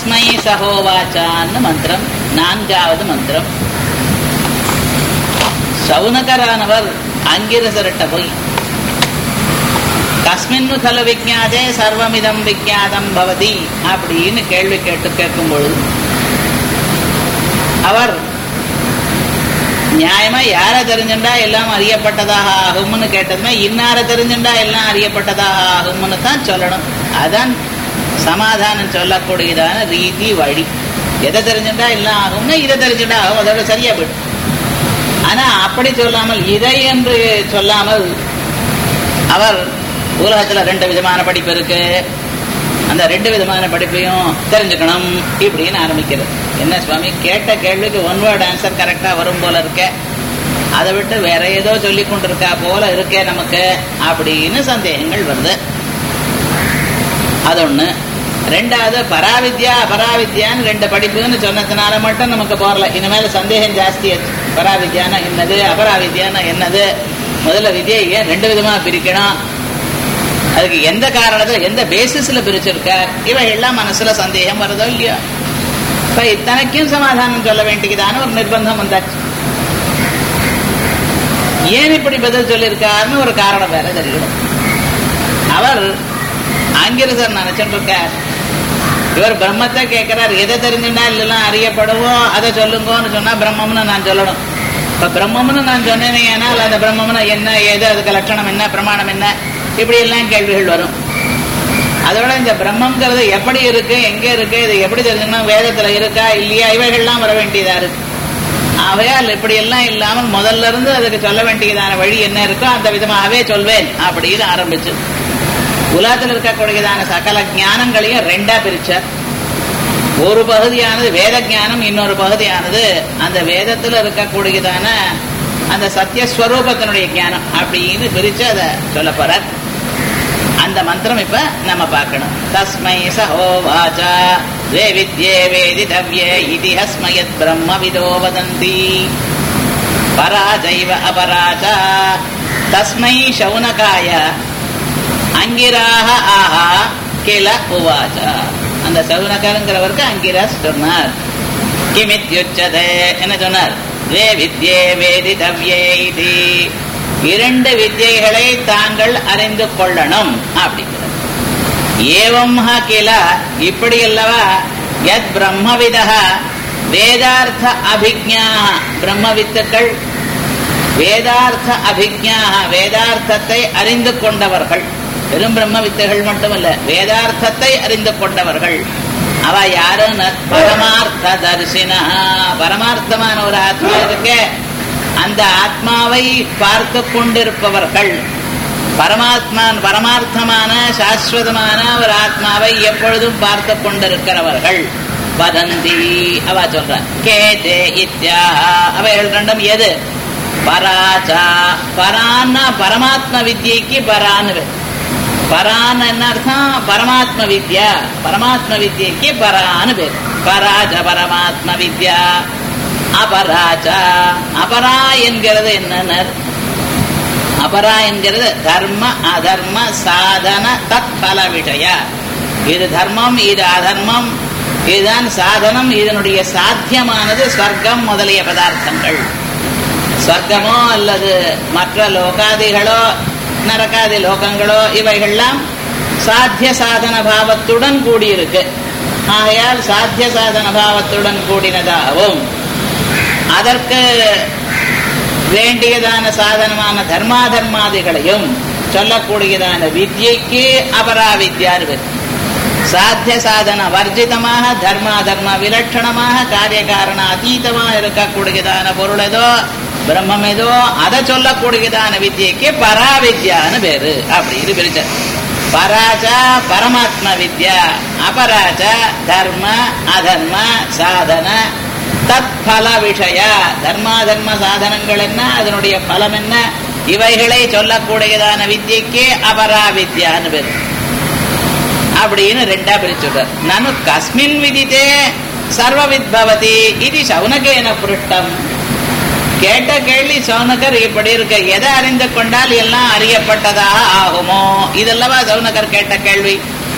தஸ்மை சகோவாச்சான்னு மந்திரம் நான்காவது மந்திரம் சவுனகரானவர் அங்கிரசரட்ட போய் கஸ்மின்னு கல விஜாதே சர்வமிதம் விஜாதம் பவதி அப்படின்னு கேள்வி கேட்டு கேட்கும் பொழுது அவர் நியாயமா யார தெரிஞ்சுண்டா எல்லாம் அறியப்பட்டதாக ஆகும்னு கேட்டதுமே இன்னார தெரிஞ்சுண்டா எல்லாம் அறியப்பட்டதாக ஆகும்னு தான் சொல்லணும் அதான் சமாதானம் சொல்லக்கூடியதான ரீதி வழி எதை தெரிஞ்சுண்டா எல்லாம் ஆகும்னா இதை தெரிஞ்சுண்டா ஆகும் அதோட சரியா போயிடும் ஆனா அப்படி சொல்லாமல் இதை என்று சொல்லாமல் அவர் உலகத்துல ரெண்டு விதமான படிப்பு இருக்கு அந்த ரெண்டு விதமான படிப்பையும் தெரிஞ்சுக்கணும் இப்படின்னு ஆரம்பிக்கிறது என்ன சுவாமி கேட்ட கேள்விக்கு ஒன் வேர்ட் ஆன்சர் கரெக்டா வரும் போல இருக்க அதை விட்டு வேற ஏதோ சொல்லி கொண்டிருக்கா போல இருக்கே நமக்கு அப்படின்னு சந்தேகங்கள் வருது அது ஒண்ணு ரெண்டாவது பராவித்யா அபராவித்யான்னு ரெண்டு படிப்புன்னு சொன்னதுனால மட்டும் நமக்கு போறல இனிமேல் சந்தேகம் ஜாஸ்தி ஆச்சு பராவித்யானா என்னது அபராவித்யானா என்னது முதல்ல வித்யை ஏன் ரெண்டு விதமா பிரிக்கணும் அதுக்கு எந்த காரணத்துல எந்த பேசிஸ்ல பிரிச்சிருக்கார் இவைகள்லாம் மனசுல சந்தேகம் வருதோ இல்லையோ இப்ப இத்தனைக்கும் சமாதானம் சொல்ல வேண்டியதான ஒரு நிர்பந்தம் வந்தாச்சு ஏன் இப்படி பதில் சொல்லியிருக்காருன்னு ஒரு காரணம் வேற தெரியணும் அவர் ஆங்கிலசர் நினைச்சுட்டு இருக்கார் இவர் பிரம்மத்தை கேட்கிறார் எதை தெரிஞ்சுனா இல்லைன்னா அறியப்படுவோ அதை சொல்லுங்கன்னு சொன்னா பிரம்மம்னு நான் சொல்லணும் இப்ப பிரம்மம்னு நான் சொன்னேனே ஏனால் அந்த பிரம்மம்னு என்ன ஏது அதுக்கு லட்சணம் என்ன பிரமாணம் என்ன இப்படி எல்லாம் கேள்விகள் வரும் அதோட இந்த பிரம்மங்கிறது எப்படி இருக்கு எங்க இருக்கு இது எப்படி தெரிஞ்சுக்கணும் வேதத்துல இருக்கா இல்லையா இவைகள்லாம் வர வேண்டியதா இருக்கு ஆகையால் இப்படி எல்லாம் இல்லாமல் முதல்ல இருந்து அதுக்கு சொல்ல வேண்டியதான வழி என்ன இருக்கோ அந்த விதமாகவே சொல்வேன் அப்படின்னு ஆரம்பிச்சு உலகத்தில் இருக்கக்கூடியதான சகல ஞானங்களையும் ரெண்டா பிரிச்சார் ஒரு பகுதியானது வேத ஞானம் இன்னொரு பகுதியானது அந்த வேதத்தில் இருக்கக்கூடியதான அந்த சத்தியஸ்வரூபத்தினுடைய ஞானம் அப்படின்னு பிரிச்சு அதை சொல்ல போறார் அந்த மந்திரம் இப்ப நம்ம பார்க்கணும் தஸ்மை சஹோவாச்சா வே வித்யே வேதிதவ்யே இதி ஹஸ்மயத் பிரம்ம விதோ வதந்தி பராஜைவ அபராஜா தஸ்மை சௌனகாய அங்கிராக ஆஹா கில உவாச்சா அந்த சவுனகருங்கிறவருக்கு அங்கிராஸ் சொன்னார் கிமித்யுச்சதே என்ன சொன்னார் வே வித்யே வேதிதவ்யே இது இரண்டு வித்யைகளை தாங்கள் அறிந்து கொள்ளணும் அப்படிங்கிறது ஏவம் கில இப்படி அல்லவா யத் பிரம்மவித வேதார்த்த அபிஜா பிரம்மவித்துக்கள் வேதார்த்த அபிஜா வேதார்த்தத்தை அறிந்து கொண்டவர்கள் வெறும் பிரம்ம வித்தைகள் மட்டுமல்ல வேதார்த்தத்தை அறிந்து கொண்டவர்கள் அவ யாருன்னு பரமார்த்த தரிசினா பரமார்த்தமான ஒரு ஆத்மா இருக்கே அந்த ஆத்மாவை பார்த்து கொண்டிருப்பவர்கள் பரமாத்மா பரமார்த்தமான சாஸ்வதமான ஒரு ஆத்மாவை எப்பொழுதும் பார்த்து கொண்டிருக்கிறவர்கள் வதந்தி அவ சொல்ற கே தே இத்யா அவைகள் ரெண்டும் எது பராச்சா பரான்னா பரமாத்ம வித்யைக்கு பரான்னு பரான் என்ன அர்த்தம் பரமாத்ம வித்யா பரமாத்ம வித்யைக்கு பரான்னு பேர் பராஜ பரமாத்ம வித்யா அபராஜா அபரா என்கிறது என்னன்னு அபரா என்கிறது தர்ம அதர்ம சாதன தத்பல விஷய இது தர்மம் இது அதர்மம் இதுதான் சாதனம் இதனுடைய சாத்தியமானது ஸ்வர்க்கம் முதலிய பதார்த்தங்கள் ஸ்வர்க்கமோ அல்லது மற்ற லோகாதிகளோ நரகாதி லோகங்களோ இவைகள்லாம் சாத்திய சாதன பாவத்துடன் கூடியிருக்கு ஆகையால் சாத்திய சாதன பாவத்துடன் கூடினதாகவும் அதற்கு வேண்டியதான சாதனமான தர்மாதர்மாதிகளையும் சொல்லக்கூடியதான வித்யைக்கு அபராவித்யார் சாத்திய சாதன வர்ஜிதமாக தர்மாதர்ம விலட்சணமாக காரிய காரண அதீதமாக இருக்கக்கூடியதான பொருள் ஏதோ பிரம்மம் ஏதோ அதை சொல்லக்கூடியதான வித்யைக்கு பராவித்யான்னு பேரு அப்படின்னு பிரிச்ச பராஜா பரமாத்ம வித்யா அபராஜ தர்ம அதர்ம சாதன தத் பல விஷய தர்மாதர்ம சாதனங்கள் என்ன அதனுடைய பலம் என்ன இவைகளை சொல்லக்கூடியதான வித்யைக்கு அபராவித்யான்னு பேரு அப்படின்னு ரெண்டா பிரிச்சுட்டார் நனு கஸ்மின் விதித்தே சர்வவித் பவதி இது சவுனகேன புருஷ்டம் கேட்ட கேள்வி சவுனகர் இப்படி இருக்க எதை அறிந்து கொண்டால் எல்லாம் அறியப்பட்டதாக ஆகுமோ இதல்லவா சவுனகர் கேட்ட கேள்வி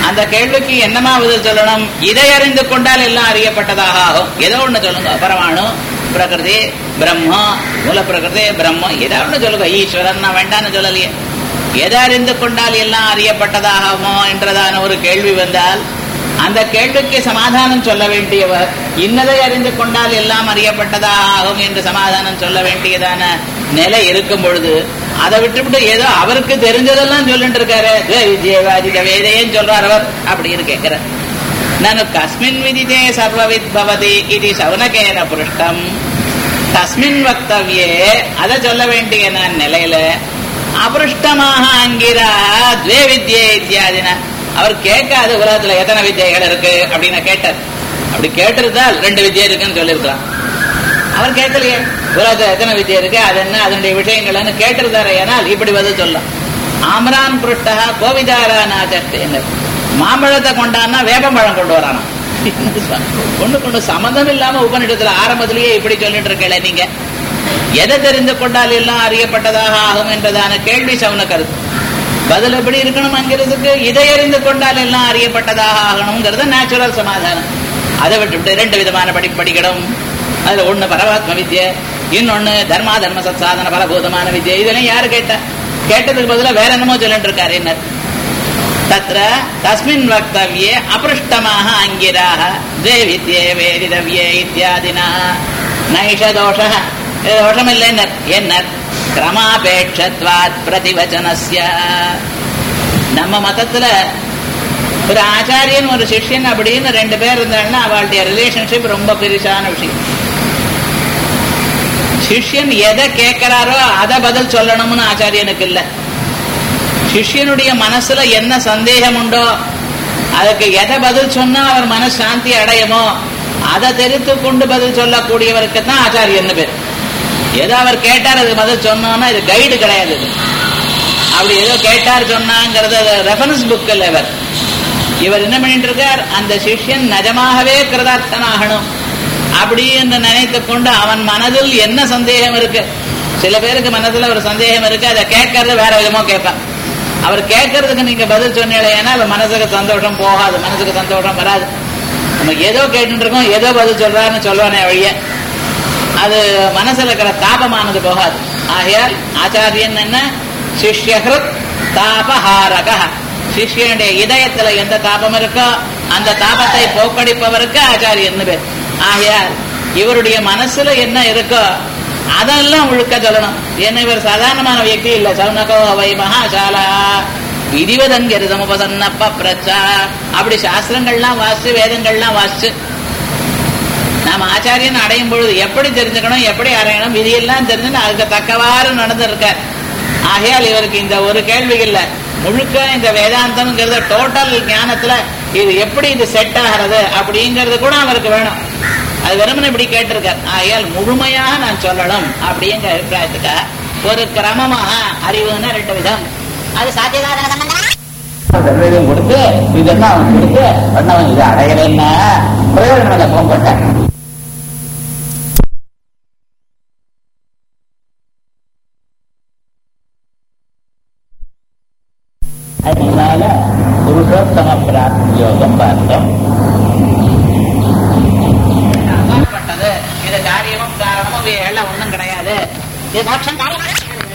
அந்த கேள்விக்கு என்னமா பதில் சொல்லணும் இதை அறிந்து கொண்டால் எல்லாம் அறியப்பட்டதாக ஆகும் ஏதோ ஒண்ணு சொல்லுங்க பரமாணு பிரகிருதி பிரம்மா மூல பிரகிருதி பிரம்மம் ஏதோ ஒண்ணு சொல்லுங்க ஈஸ்வரன் நான் வேண்டான்னு சொல்லலையே எதை அறிந்து கொண்டால் எல்லாம் அறியப்பட்டதாகுமோ என்றதான ஒரு கேள்வி வந்தால் அந்த கேள்விக்கு சமாதானம் சொல்ல வேண்டியவர் இன்னதை அறிந்து கொண்டால் எல்லாம் அறியப்பட்டதாக ஆகும் என்று சமாதானம் சொல்ல வேண்டியதான நிலை இருக்கும் பொழுது அதை விட்டுவிட்டு ஏதோ அவருக்கு தெரிஞ்சதெல்லாம் சொல்லிட்டு இருக்காரு விஜயவாதிக வேதையும் சொல்றார் அவர் அப்படின்னு கேட்கிறார் நான் கஸ்மின் விதிதே சர்வவித் பவதி இது சவுனகேன புருஷ்டம் தஸ்மின் வக்தவியே அதை சொல்ல வேண்டிய நான் நிலையில அபருஷ்டமாக அங்கிரா துவே வித்யே இத்தியாதின அவர் கேட்காத உலகத்துல எத்தனை வித்தியைகள் இருக்கு அப்படின்னு கேட்டார் அப்படி கேட்டிருந்தால் ரெண்டு வித்தியை இருக்குன்னு சொல்லியிருக்கலாம் அவர் கேட்கலையே உலகத்துல எத்தனை வித்தியை இருக்கு அது என்ன அதனுடைய விஷயங்கள்னு கேட்டிருந்தாரு ஏனால் இப்படி பதில் சொல்லலாம் ஆமரான் புருஷ்டா கோவிதாரா நாச்சேன்னு மாம்பழத்தை கொண்டான்னா வேப்பம்பழம் கொண்டு வரானா கொண்டு கொண்டு சம்மந்தம் இல்லாம உபநிடத்துல ஆரம்பத்திலேயே இப்படி சொல்லிட்டு இருக்கல நீங்க எதை தெரிந்து கொண்டால் எல்லாம் அறியப்பட்டதாக ஆகும் என்றதான கேள்வி சவுன கருத்து பதில் எப்படி இருக்கணும் அங்கிறதுக்கு இதை அறிந்து கொண்டால் எல்லாம் அறியப்பட்டதாக ஆகணுங்கிறது நேச்சுரல் சமாதானம் அதை விட்டு ரெண்டு விதமான படி படிக்கணும் அதுல ஒண்ணு பரமாத்ம வித்யை இன்னொன்னு தர்மா தர்ம சத்சாதன பலபூதமான வித்யை இதெல்லாம் யாரு கேட்டா கேட்டதுக்கு பதிலாக வேற என்னமோ சொல்லிட்டு இருக்காரு என்ன தத்ர தஸ்மின் வக்தவியே அபிருஷ்டமாக அங்கிராக द्वे வித்யே வேதிதவ்யே இத்தியாதினா நைஷ தோஷ தோஷமில்லை என்ன கிரமாபேட்சத்வாத் பிரதிவச்சனஸ்ய நம்ம மதத்துல ஒரு ஆச்சாரியன் ஒரு சிஷ்யன் அப்படின்னு ரெண்டு பேர் இருந்தாங்கன்னா அவளுடைய ரிலேஷன்ஷிப் ரொம்ப பெருசான விஷயம் சிஷ்யன் எதை கேட்கிறாரோ அதை பதில் சொல்லணும்னு ஆச்சாரியனுக்கு இல்லை சிஷ்யனுடைய மனசுல என்ன சந்தேகம் உண்டோ அதுக்கு எதை பதில் சொன்னா அவர் மனசு சாந்தி அடையுமோ அதை தெரிந்து கொண்டு பதில் சொல்லக்கூடியவருக்கு தான் ஆச்சாரியன்னு பேர் ஏதோ அவர் கேட்டார் அதுக்கு பதில் சொன்னோம்னா இது கைடு கிடையாது இது அப்படி ஏதோ கேட்டார் சொன்னாங்கிறது ரெஃபரன்ஸ் புக் இல்லை இவர் இவர் என்ன பண்ணிட்டு இருக்கார் அந்த சிஷ்யன் நிஜமாகவே கிருதார்த்தனாகணும் அப்படி என்று நினைத்து கொண்டு அவன் மனதில் என்ன சந்தேகம் இருக்கு சில பேருக்கு மனதுல ஒரு சந்தேகம் இருக்கு அதை கேட்கறது வேற விதமோ கேட்பான் அவர் கேட்கறதுக்கு நீங்க பதில் சொன்னீங்கன்னா அது மனசுக்கு சந்தோஷம் போகாது மனசுக்கு சந்தோஷம் வராது நம்ம ஏதோ கேட்டு இருக்கோம் ஏதோ பதில் சொல்றாருன்னு சொல்லுவானே வழிய அது மனசுல இருக்கிற தாபமானது போகாது ஆகையால் ஆச்சாரியன் என்ன சிஷ்யஹிருத் தாபஹாரக சிஷ்யனுடைய இதயத்துல எந்த தாபம் இருக்கோ அந்த தாபத்தை போக்கடிப்பவருக்கு ஆச்சாரியன் பேர் ஆகையால் இவருடைய மனசுல என்ன இருக்கோ அதெல்லாம் ஒழுக்க சொல்லணும் ஏன்னா இவர் சாதாரணமான வியக்தி இல்ல சவுனகோ வை மகாசாலா விதிவதங்கிருதம் உபசன்னப்ப பிரச்சா அப்படி சாஸ்திரங்கள்லாம் வாசிச்சு வேதங்கள்லாம் வாசிச்சு நாம ஆச்சாரியன் அடையும் பொழுது எப்படி தெரிஞ்சுக்கணும் எப்படி அடையணும் விதியெல்லாம் தெரிஞ்சுன்னு அதுக்கு தக்கவாறு நடந்திருக்கார் ஆகையால் இவருக்கு இந்த ஒரு கேள்வி இல்ல முழுக்க இந்த வேதாந்தம்ங்கிறது டோட்டல் ஞானத்துல இது எப்படி இது செட் ஆகிறது அப்படிங்கிறது கூட அவருக்கு வேணும் அது வெறுமனே இப்படி கேட்டிருக்கார் ஆகையால் முழுமையாக நான் சொல்லணும் அப்படிங்கிற அபிப்பிராயத்துக்கு ஒரு கிரமமாக அறிவுன்னா ரெண்டு விதம் அது சாத்தியகாரண சம்பந்தமா வெள்ளையும் கொடுத்து இதெல்லாம் அவன் கொடுத்து பண்ணவன் இதை அடையலைன்னா பிரயோஜனம் இல்லை போகப்பட்டேன் அதனால புருஷோத்தம பிராப்தி யோகம் பார்த்தோம் பட்டது இது காரியமும் காரணமும் எல்லாம் ஒண்ணும் கிடையாது இது மோட்சம் காரியமாக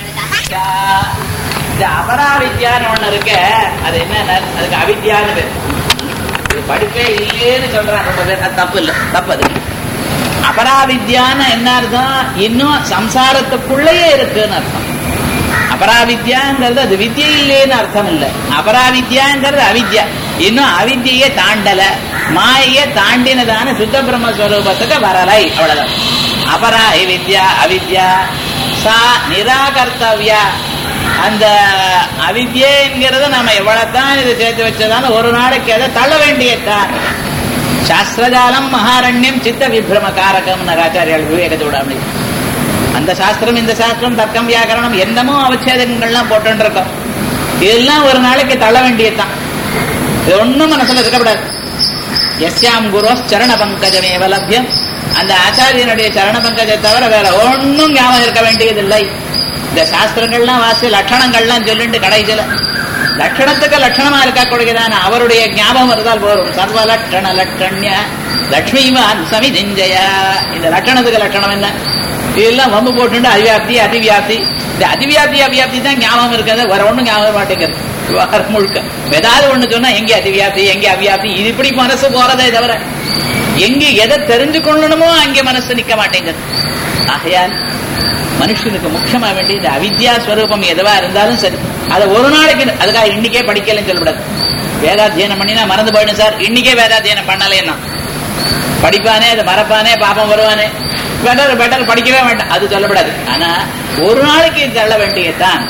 இந்த அபராவித்யான்னு ஒண்ணு இருக்கு அது என்ன அதுக்கு அவித்யான்னு பேர் இது படிப்பே இல்லையேன்னு சொல்றாங்க ரொம்ப பேர் அது தப்பு இல்லை தப்பு அது அபராவித்யான்னு என்ன அர்த்தம் இன்னும் சம்சாரத்துக்குள்ளேயே இருக்குன்னு அர்த்தம் அபராவித்யாங்கிறது அது வித்யை இல்லைன்னு அர்த்தம் இல்லை அபராவித்யாங்கிறது அவித்யா இன்னும் அவித்யை தாண்டல மாயைய தாண்டினதான சுத்த பிரம்மஸ்வரூபத்துக்கு வரலை அவ்வளவுதான் அபராஹி வித்யா அவித்யா சா நிராகர்த்தவ்யா அந்த அவித்யங்கிறத நம்ம எவ்வளவுதான் இது சேர்த்து வச்சதாலும் ஒரு நாளைக்கு அதை தள்ள வேண்டியதுதான் சாஸ்திரஜாலம் மகாரண்யம் சித்த விப்ரம காரகம் ஆச்சாரியால் விவேகத்தோட அப்படி அந்த சாஸ்திரம் இந்த சாஸ்திரம் தர்க்கம் வியாக்கரணம் என்னமோ அவச்சேதங்கள்லாம் போட்டு இருக்கோம் இதெல்லாம் ஒரு நாளைக்கு தள்ள வேண்டியதுதான் இது ஒன்றும் மனசுல இருக்கக்கூடாது எஸ்யாம் குரு சரண பங்கஜமேவ லப்யம் அந்த ஆச்சாரியனுடைய சரண பங்கஜை தவிர வேற ஒன்றும் ஞாபகம் இருக்க வேண்டியதில்லை இந்த சாஸ்திரங்கள்லாம் வாசி லட்சணங்கள்லாம் சொல்லிட்டு கடைசியில் லட்சணத்துக்கு லட்சணமா இருக்கக்கூடியதான அவருடைய ஞாபகம் இருந்தால் போரும் சர்வ லட்சண லட்சண்ய லட்சுமிவான் சமிதிஞ்சய இந்த லட்சணத்துக்கு லட்சணம் என்ன இதெல்லாம் வம்பு போட்டு அதிவியாப்தி அதிவியாப்தி இந்த அதிவியாப்தி அவியாப்தி தான் ஞாபகம் இருக்காது வேற ஒண்ணும் ஞாபகம் மாட்டேங்குது விவகாரம் முழுக்க ஏதாவது ஒண்ணு சொன்னா எங்க அதிவியாப்தி எங்க அவியாப்தி இது இப்படி மனசு போறதே தவிர எங்க எதை தெரிஞ்சு கொள்ளணுமோ அங்கே மனசு நிக்க மாட்டேங்குது ஆகையால் மனுஷனுக்கு முக்கியமா வேண்டிய இந்த அவித்யா ஸ்வரூபம் எதுவா இருந்தாலும் சரி அதை ஒரு நாளைக்கு அதுக்காக இன்னைக்கே படிக்கலன்னு சொல்லக்கூடாது வேதாத்தியனம் பண்ணினா மறந்து போயிடும் சார் இன்னைக்கே வேதாத்தியனம் பண்ணலேன்னா படிப்பானே அது மறப்பானே பாப்பம் வருவானே பெட்டர் பெட்டர் படிக்கவே வேண்டாம் அது சொல்லப்படாது ஆனா ஒரு நாளைக்கு தள்ள வேண்டியதுதான்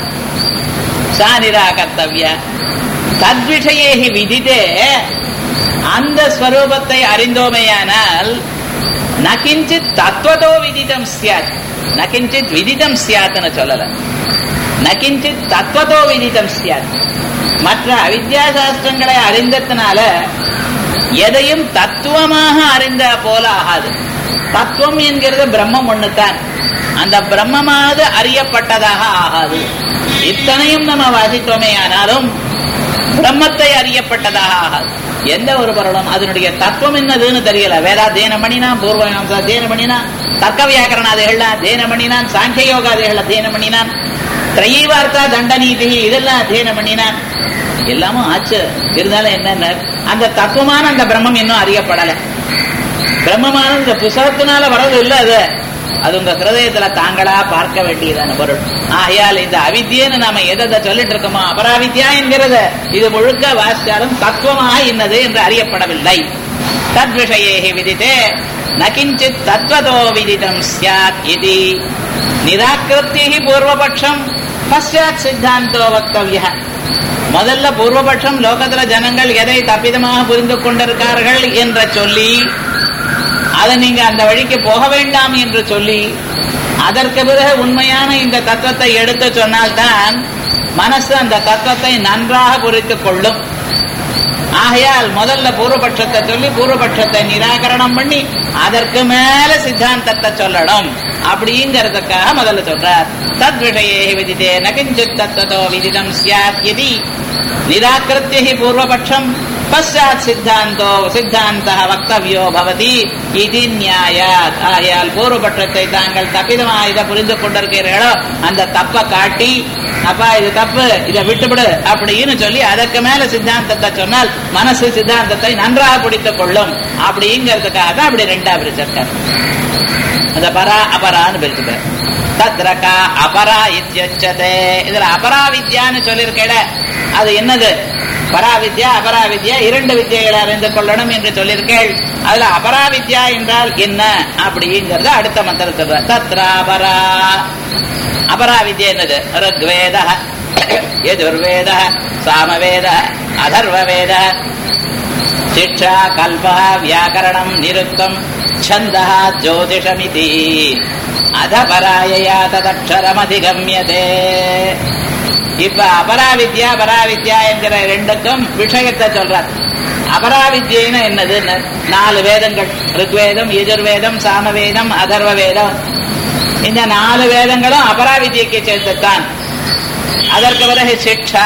சா நிராகர்த்தவிய தத்விஷயேகி விதித்தே அந்த ஸ்வரூபத்தை அறிந்தோமேயானால் நகிஞ்சித் தத்துவதோ விதிதம் சியாத் நகிஞ்சித் விதிதம் சியாத்னு சொல்லல நகிஞ்சித் தத்துவதோ விதிதம் சியாத் மற்ற அவித்யா சாஸ்திரங்களை அறிந்ததுனால எதையும் தத்துவமாக அறிந்த போல ஆகாது தத்துவம் என்கிறது பிரம்மம் ஒண்ணுதான் அந்த பிரம்மமானது அறியப்பட்டதாக ஆகாது இத்தனையும் நம்ம வாசித்தோமே ஆனாலும் பிரம்மத்தை அறியப்பட்டதாக ஆகாது எந்த ஒரு பொருளும் அதனுடைய தத்துவம் என்னதுன்னு தெரியல வேதாத்தியனம் பண்ணினான் பூர்வ அத்தியனம் பண்ணினான் தர்க்க வியாக்கரணாதிகள்லாம் அத்தியனம் பண்ணினான் சாங்கிய யோகாதிகள் அத்தியனம் பண்ணினான் திரையீவார்த்தா தண்டநீதி இதெல்லாம் அத்தியனம் பண்ணினான் எல்லாமும் ஆச்சு இருந்தாலும் என்னென்ன அந்த தத்துவமான அந்த பிரம்மம் இன்னும் அறியப்படலை பிரம்மமான இந்த புஸ்தகத்தினால வர்றது இல்ல அது அது உங்க ஹிருதயத்துல தாங்களா பார்க்க வேண்டியதான பொருள் ஆகையால் இந்த அவித்தியன்னு நாம எதை சொல்லிட்டு இருக்கோமோ அபராவித்யா என்கிறது இது முழுக்க வாசிச்சாலும் தத்துவமாக இன்னது என்று அறியப்படவில்லை தத்விஷயே விதித்தே நகிஞ்சித் தத்வதோ விதிதம் சியாத் இது நிராகிருத்தி பூர்வபட்சம் பశ్చాத் சித்தாந்தோ வக்தவிய முதல்ல பூர்வபட்சம் லோகத்துல ஜனங்கள் எதை தப்பிதமாக புரிந்து கொண்டிருக்கார்கள் என்ற சொல்லி அதை நீங்க அந்த வழிக்கு போக வேண்டாம் என்று சொல்லி அதற்கு பிறகு உண்மையான இந்த தத்துவத்தை எடுத்து சொன்னால்தான் மனசு அந்த தத்துவத்தை நன்றாக புரித்துக் கொள்ளும் ஆகையால் முதல்ல பூர்வபட்சத்தை சொல்லி பூர்வபட்சத்தை நிராகரணம் பண்ணி அதற்கு மேல சித்தாந்தத்தை சொல்லணும் அப்படிங்கிறதுக்காக முதல்ல சொல்றார் தத் விஷயே விதித்தே நகிஞ்சித் தத்துவத்தோ விதிதம் சியாத் எதி நிராகிருத்திய பூர்வபட்சம் பశ్చాத் சித்தாந்தோ சித்தாந்த வக்தவியோ பவதி இது நியாயாத் ஆகையால் பூர்வபட்சத்தை தாங்கள் தப்பிதமாக இதை புரிந்து கொண்டிருக்கிறீர்களோ அந்த தப்பை காட்டி அப்பா இது தப்பு இதை விட்டுவிடு அப்படின்னு சொல்லி அதற்கு மேல சித்தாந்தத்தை சொன்னால் மனசு சித்தாந்தத்தை நன்றாக பிடித்துக் கொள்ளும் அப்படிங்கிறதுக்காக தான் அப்படி ரெண்டா பிரிச்சிருக்கார் அந்த பரா அபரான்னு பிரிச்சுட்டார் தத்ரகா அபரா இத்தியச்சதே இதுல அபராவித்யான்னு சொல்லியிருக்கேட அது என்னது பராவித்யா அபராவித்யா இரண்டு வித்தியைகளை அறிந்து கொள்ளணும் என்று சொல்லியிருக்கேள் அதுல அபராவித்யா என்றால் என்ன அப்படிங்கறத அடுத்த மந்திரம் சொல்ற தத்ராபரா அபராவித்யா என்னது ருக்வேத யஜுர்வேத சாமவேத அதர்வவேத சிக்ஷா கல்பா வியாக்கரணம் நிருத்தம் छन्दः ज्योतिषमिति அதபராயயா ததக்ஷரமதிகம்யதே இப்ப அபராவித்யா பராவித்யா என்கிற ரெண்டுக்கும் விஷயத்தை சொல்றார் அபராவித்யின்னு என்னதுன்னு நாலு வேதங்கள் ருக்வேதம் யஜுர்வேதம் சாமவேதம் அதர்வ வேதம் இந்த நாலு வேதங்களும் அபராவித்யக்கு சேர்த்துத்தான் அதற்கு பிறகு சிக்ஷா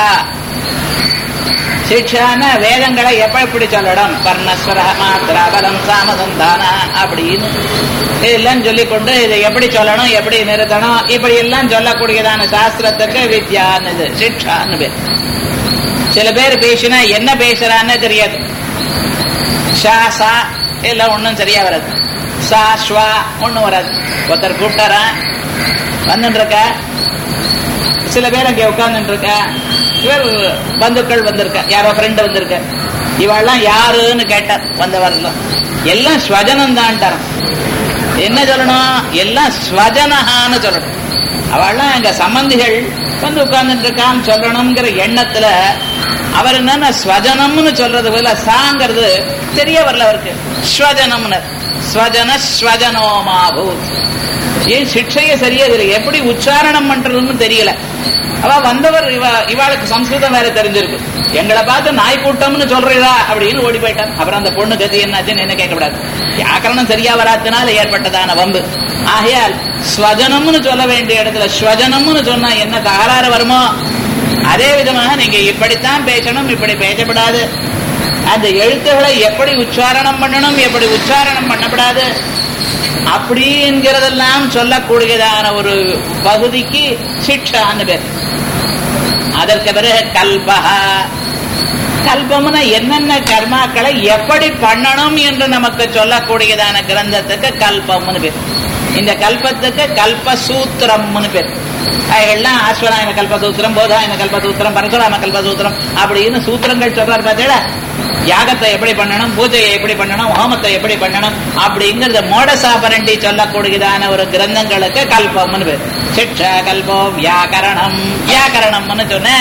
சிக்ஷான வேதங்களை எப்ப எப்படி சொல்லணும் பர்ணஸ்வர மாத்திரா பலம் சாமசந்தான அப்படின்னு இதெல்லாம் சொல்லிக்கொண்டு இதை எப்படி சொல்லணும் எப்படி நிறுத்தணும் இப்படி எல்லாம் சொல்லக்கூடியதான சாஸ்திரத்துக்கு வித்யான்னு இது சிக்ஷான்னு பேர் சில பேர் பேசினா என்ன பேசுறான்னு தெரியாது ஷா சா எல்லாம் ஒன்றும் சரியா வராது சா ஸ்வா ஒன்றும் வராது ஒருத்தர் கூப்பிட்டாரா வந்துட்டு இருக்க சில பேர் அங்கே உட்கார்ந்துட்டு இருக்க இவர் பந்துக்கள் வந்திருக்க யாரோ ஃப்ரெண்டு வந்திருக்க இவெல்லாம் யாருன்னு கேட்டார் வந்தவர்ல எல்லாம் ஸ்வஜனம் தான் என்ன சொல்லணும் எல்லாம் ஸ்வஜனஹான்னு சொல்லணும் அவெல்லாம் எங்க சம்பந்திகள் வந்து உட்கார்ந்துட்டு இருக்கான்னு சொல்லணுங்கிற எண்ணத்துல அவர் என்னன்னா ஸ்வஜனம்னு சொல்றது போல சாங்கிறது தெரிய வரல அவருக்கு ஸ்வஜனம்னு ஸ்வஜன ஸ்வஜனோமாபூ ஏன் சிக்ஷைய சரியா தெரியல எப்படி உச்சாரணம் பண்றதுன்னு தெரியல அவ வந்தவர் இவ இவாளுக்கு சம்ஸ்கிருதம் வேற தெரிஞ்சிருக்கு எங்களை பார்த்து நாய் கூட்டம்னு சொல்றீரா அப்படின்னு ஓடி போயிட்டான் அப்புறம் அந்த பொண்ணு கதி என்னாச்சுன்னு என்ன கேட்கக்கூடாது வியாக்கரணம் சரியா வராதனால ஏற்பட்டதான வம்பு ஆகையால் ஸ்வஜனம்னு சொல்ல வேண்டிய இடத்துல ஸ்வஜனம்னு சொன்னா என்ன தகராறு வருமோ அதே விதமாக நீங்க இப்படித்தான் பேசணும் இப்படி பேசப்படாது அந்த எழுத்துக்களை எப்படி உச்சாரணம் பண்ணணும் எப்படி உச்சாரணம் பண்ணப்படாது அப்படி என்கிறதெல்லாம் சொல்லக்கூடியதான ஒரு பகுதிக்கு சிக்ஷான்னு பேர் அதற்கு பிறகு கல்பஹா கல்பம்னா என்னென்ன கர்மாக்களை எப்படி பண்ணணும் என்று நமக்கு சொல்லக்கூடியதான கிரந்தத்துக்கு கல்பம்னு பேர் இந்த கல்பத்துக்கு கல்பசூத்திரம்னு பேர் எல்லாம் ஆஸ்வராயன கல்பசூத்திரம் போதாயன கல்பசூத்திரம் பரசுராம கல்பசூத்திரம் அப்படின்னு சூத்திரங்கள் சொல்றாரு பார்த்தீங்களா யாகத்தை எப்படி பண்ணணும் பூஜையை எப்படி பண்ணணும் ஹோமத்தை எப்படி பண்ணணும் அப்படிங்கறத மோடசாபரண்டி சொல்லக்கூடியதான ஒரு கிரந்தங்களுக்கு கல்பம்னு பேர் சிக்ஷா கல்பம் வியாக்கரணம் வியாக்கரணம்னு சொன்ன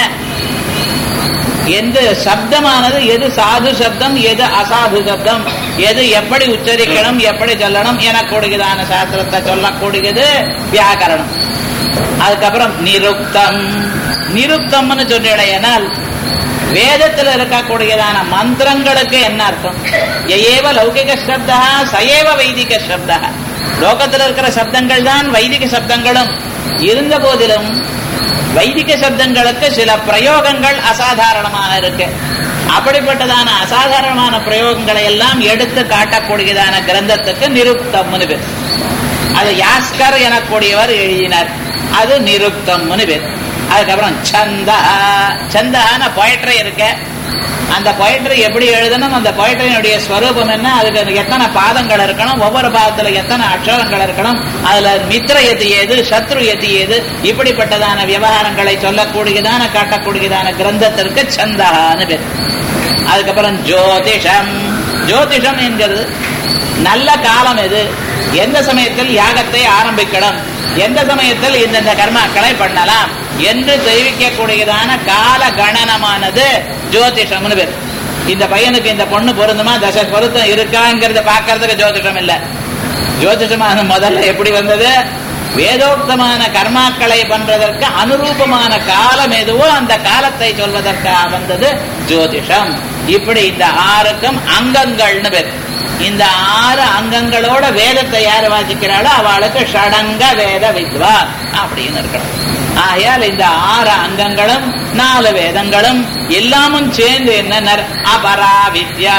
எந்த சப்தமானது எது சாது சப்தம் எது அசாது சப்தம் எது எப்படி உச்சரிக்கணும் எப்படி சொல்லணும் எனக்கூடியதான சாஸ்திரத்தை சொல்லக்கூடியது வியாக்கரணம் அதுக்கப்புறம் நிருக்தம் நிருக்தம்னு சொன்னால் வேதத்தில் இருக்கக்கூடியதான மந்திரங்களுக்கு என்ன அர்த்தம் எயேவ லௌகிக சப்தா சயேவ வைதிக சப்தா லோகத்தில் இருக்கிற சப்தங்கள் தான் வைதிக சப்தங்களும் இருந்த போதிலும் வைதிக சப்தங்களுக்கு சில பிரயோகங்கள் அசாதாரணமாக இருக்கு அப்படிப்பட்டதான அசாதாரணமான பிரயோகங்களை எல்லாம் எடுத்து காட்டக்கூடியதான கிரந்தத்துக்கு நிருக்தம்னு பேர் அது யாஸ்கர் எனக்கூடியவர் எழுதினார் அது நிருக்தம்னு பேர் அதுக்கப்புறம் சந்தா சந்தான பொயட்ரி இருக்க அந்த பொயட்ரி எப்படி எழுதணும் அந்த பொயட்ரியினுடைய ஸ்வரூபம் என்ன அதுக்கு எத்தனை பாதங்கள் இருக்கணும் ஒவ்வொரு பாதத்துல எத்தனை அக்ஷரங்கள் இருக்கணும் அதுல மித்திர எதி ஏது சத்ரு எதி ஏது இப்படிப்பட்டதான விவகாரங்களை சொல்லக்கூடியதான காட்டக்கூடியதான கிரந்தத்திற்கு சந்தான்னு பேர் அதுக்கப்புறம் ஜோதிஷம் ஜோதிஷம் என்கிறது நல்ல காலம் எது எந்த சமயத்தில் யாகத்தை ஆரம்பிக்கணும் எந்த சமயத்தில் இந்தந்த கர்மாக்களை பண்ணலாம் என்று தெரிவிக்கக்கூடியதான கால கணனமானது ஜோதிஷம்னு பேர் இந்த பையனுக்கு இந்த பொண்ணு பொருந்துமா தச பொருத்தம் இருக்காங்கிறத பாக்குறதுக்கு ஜோதிஷம் இல்ல ஜோதிஷமான முதல்ல எப்படி வந்தது வேதோக்தமான கர்மாக்களை பண்றதற்கு அனுரூபமான காலம் எதுவோ அந்த காலத்தை சொல்வதற்காக வந்தது ஜோதிஷம் இப்படி இந்த ஆறுக்கும் அங்கங்கள்னு பேர் இந்த ஆறு அங்கங்களோட வேதத்தை யார் வாசிக்கிறாளோ அவளுக்கு ஷடங்க வேத வித்வான் அப்படின்னு இருக்கணும் ஆகையால் இந்த ஆறு அங்கங்களும் நாலு வேதங்களும் எல்லாமும் சேர்ந்து என்ன அபரா வித்யா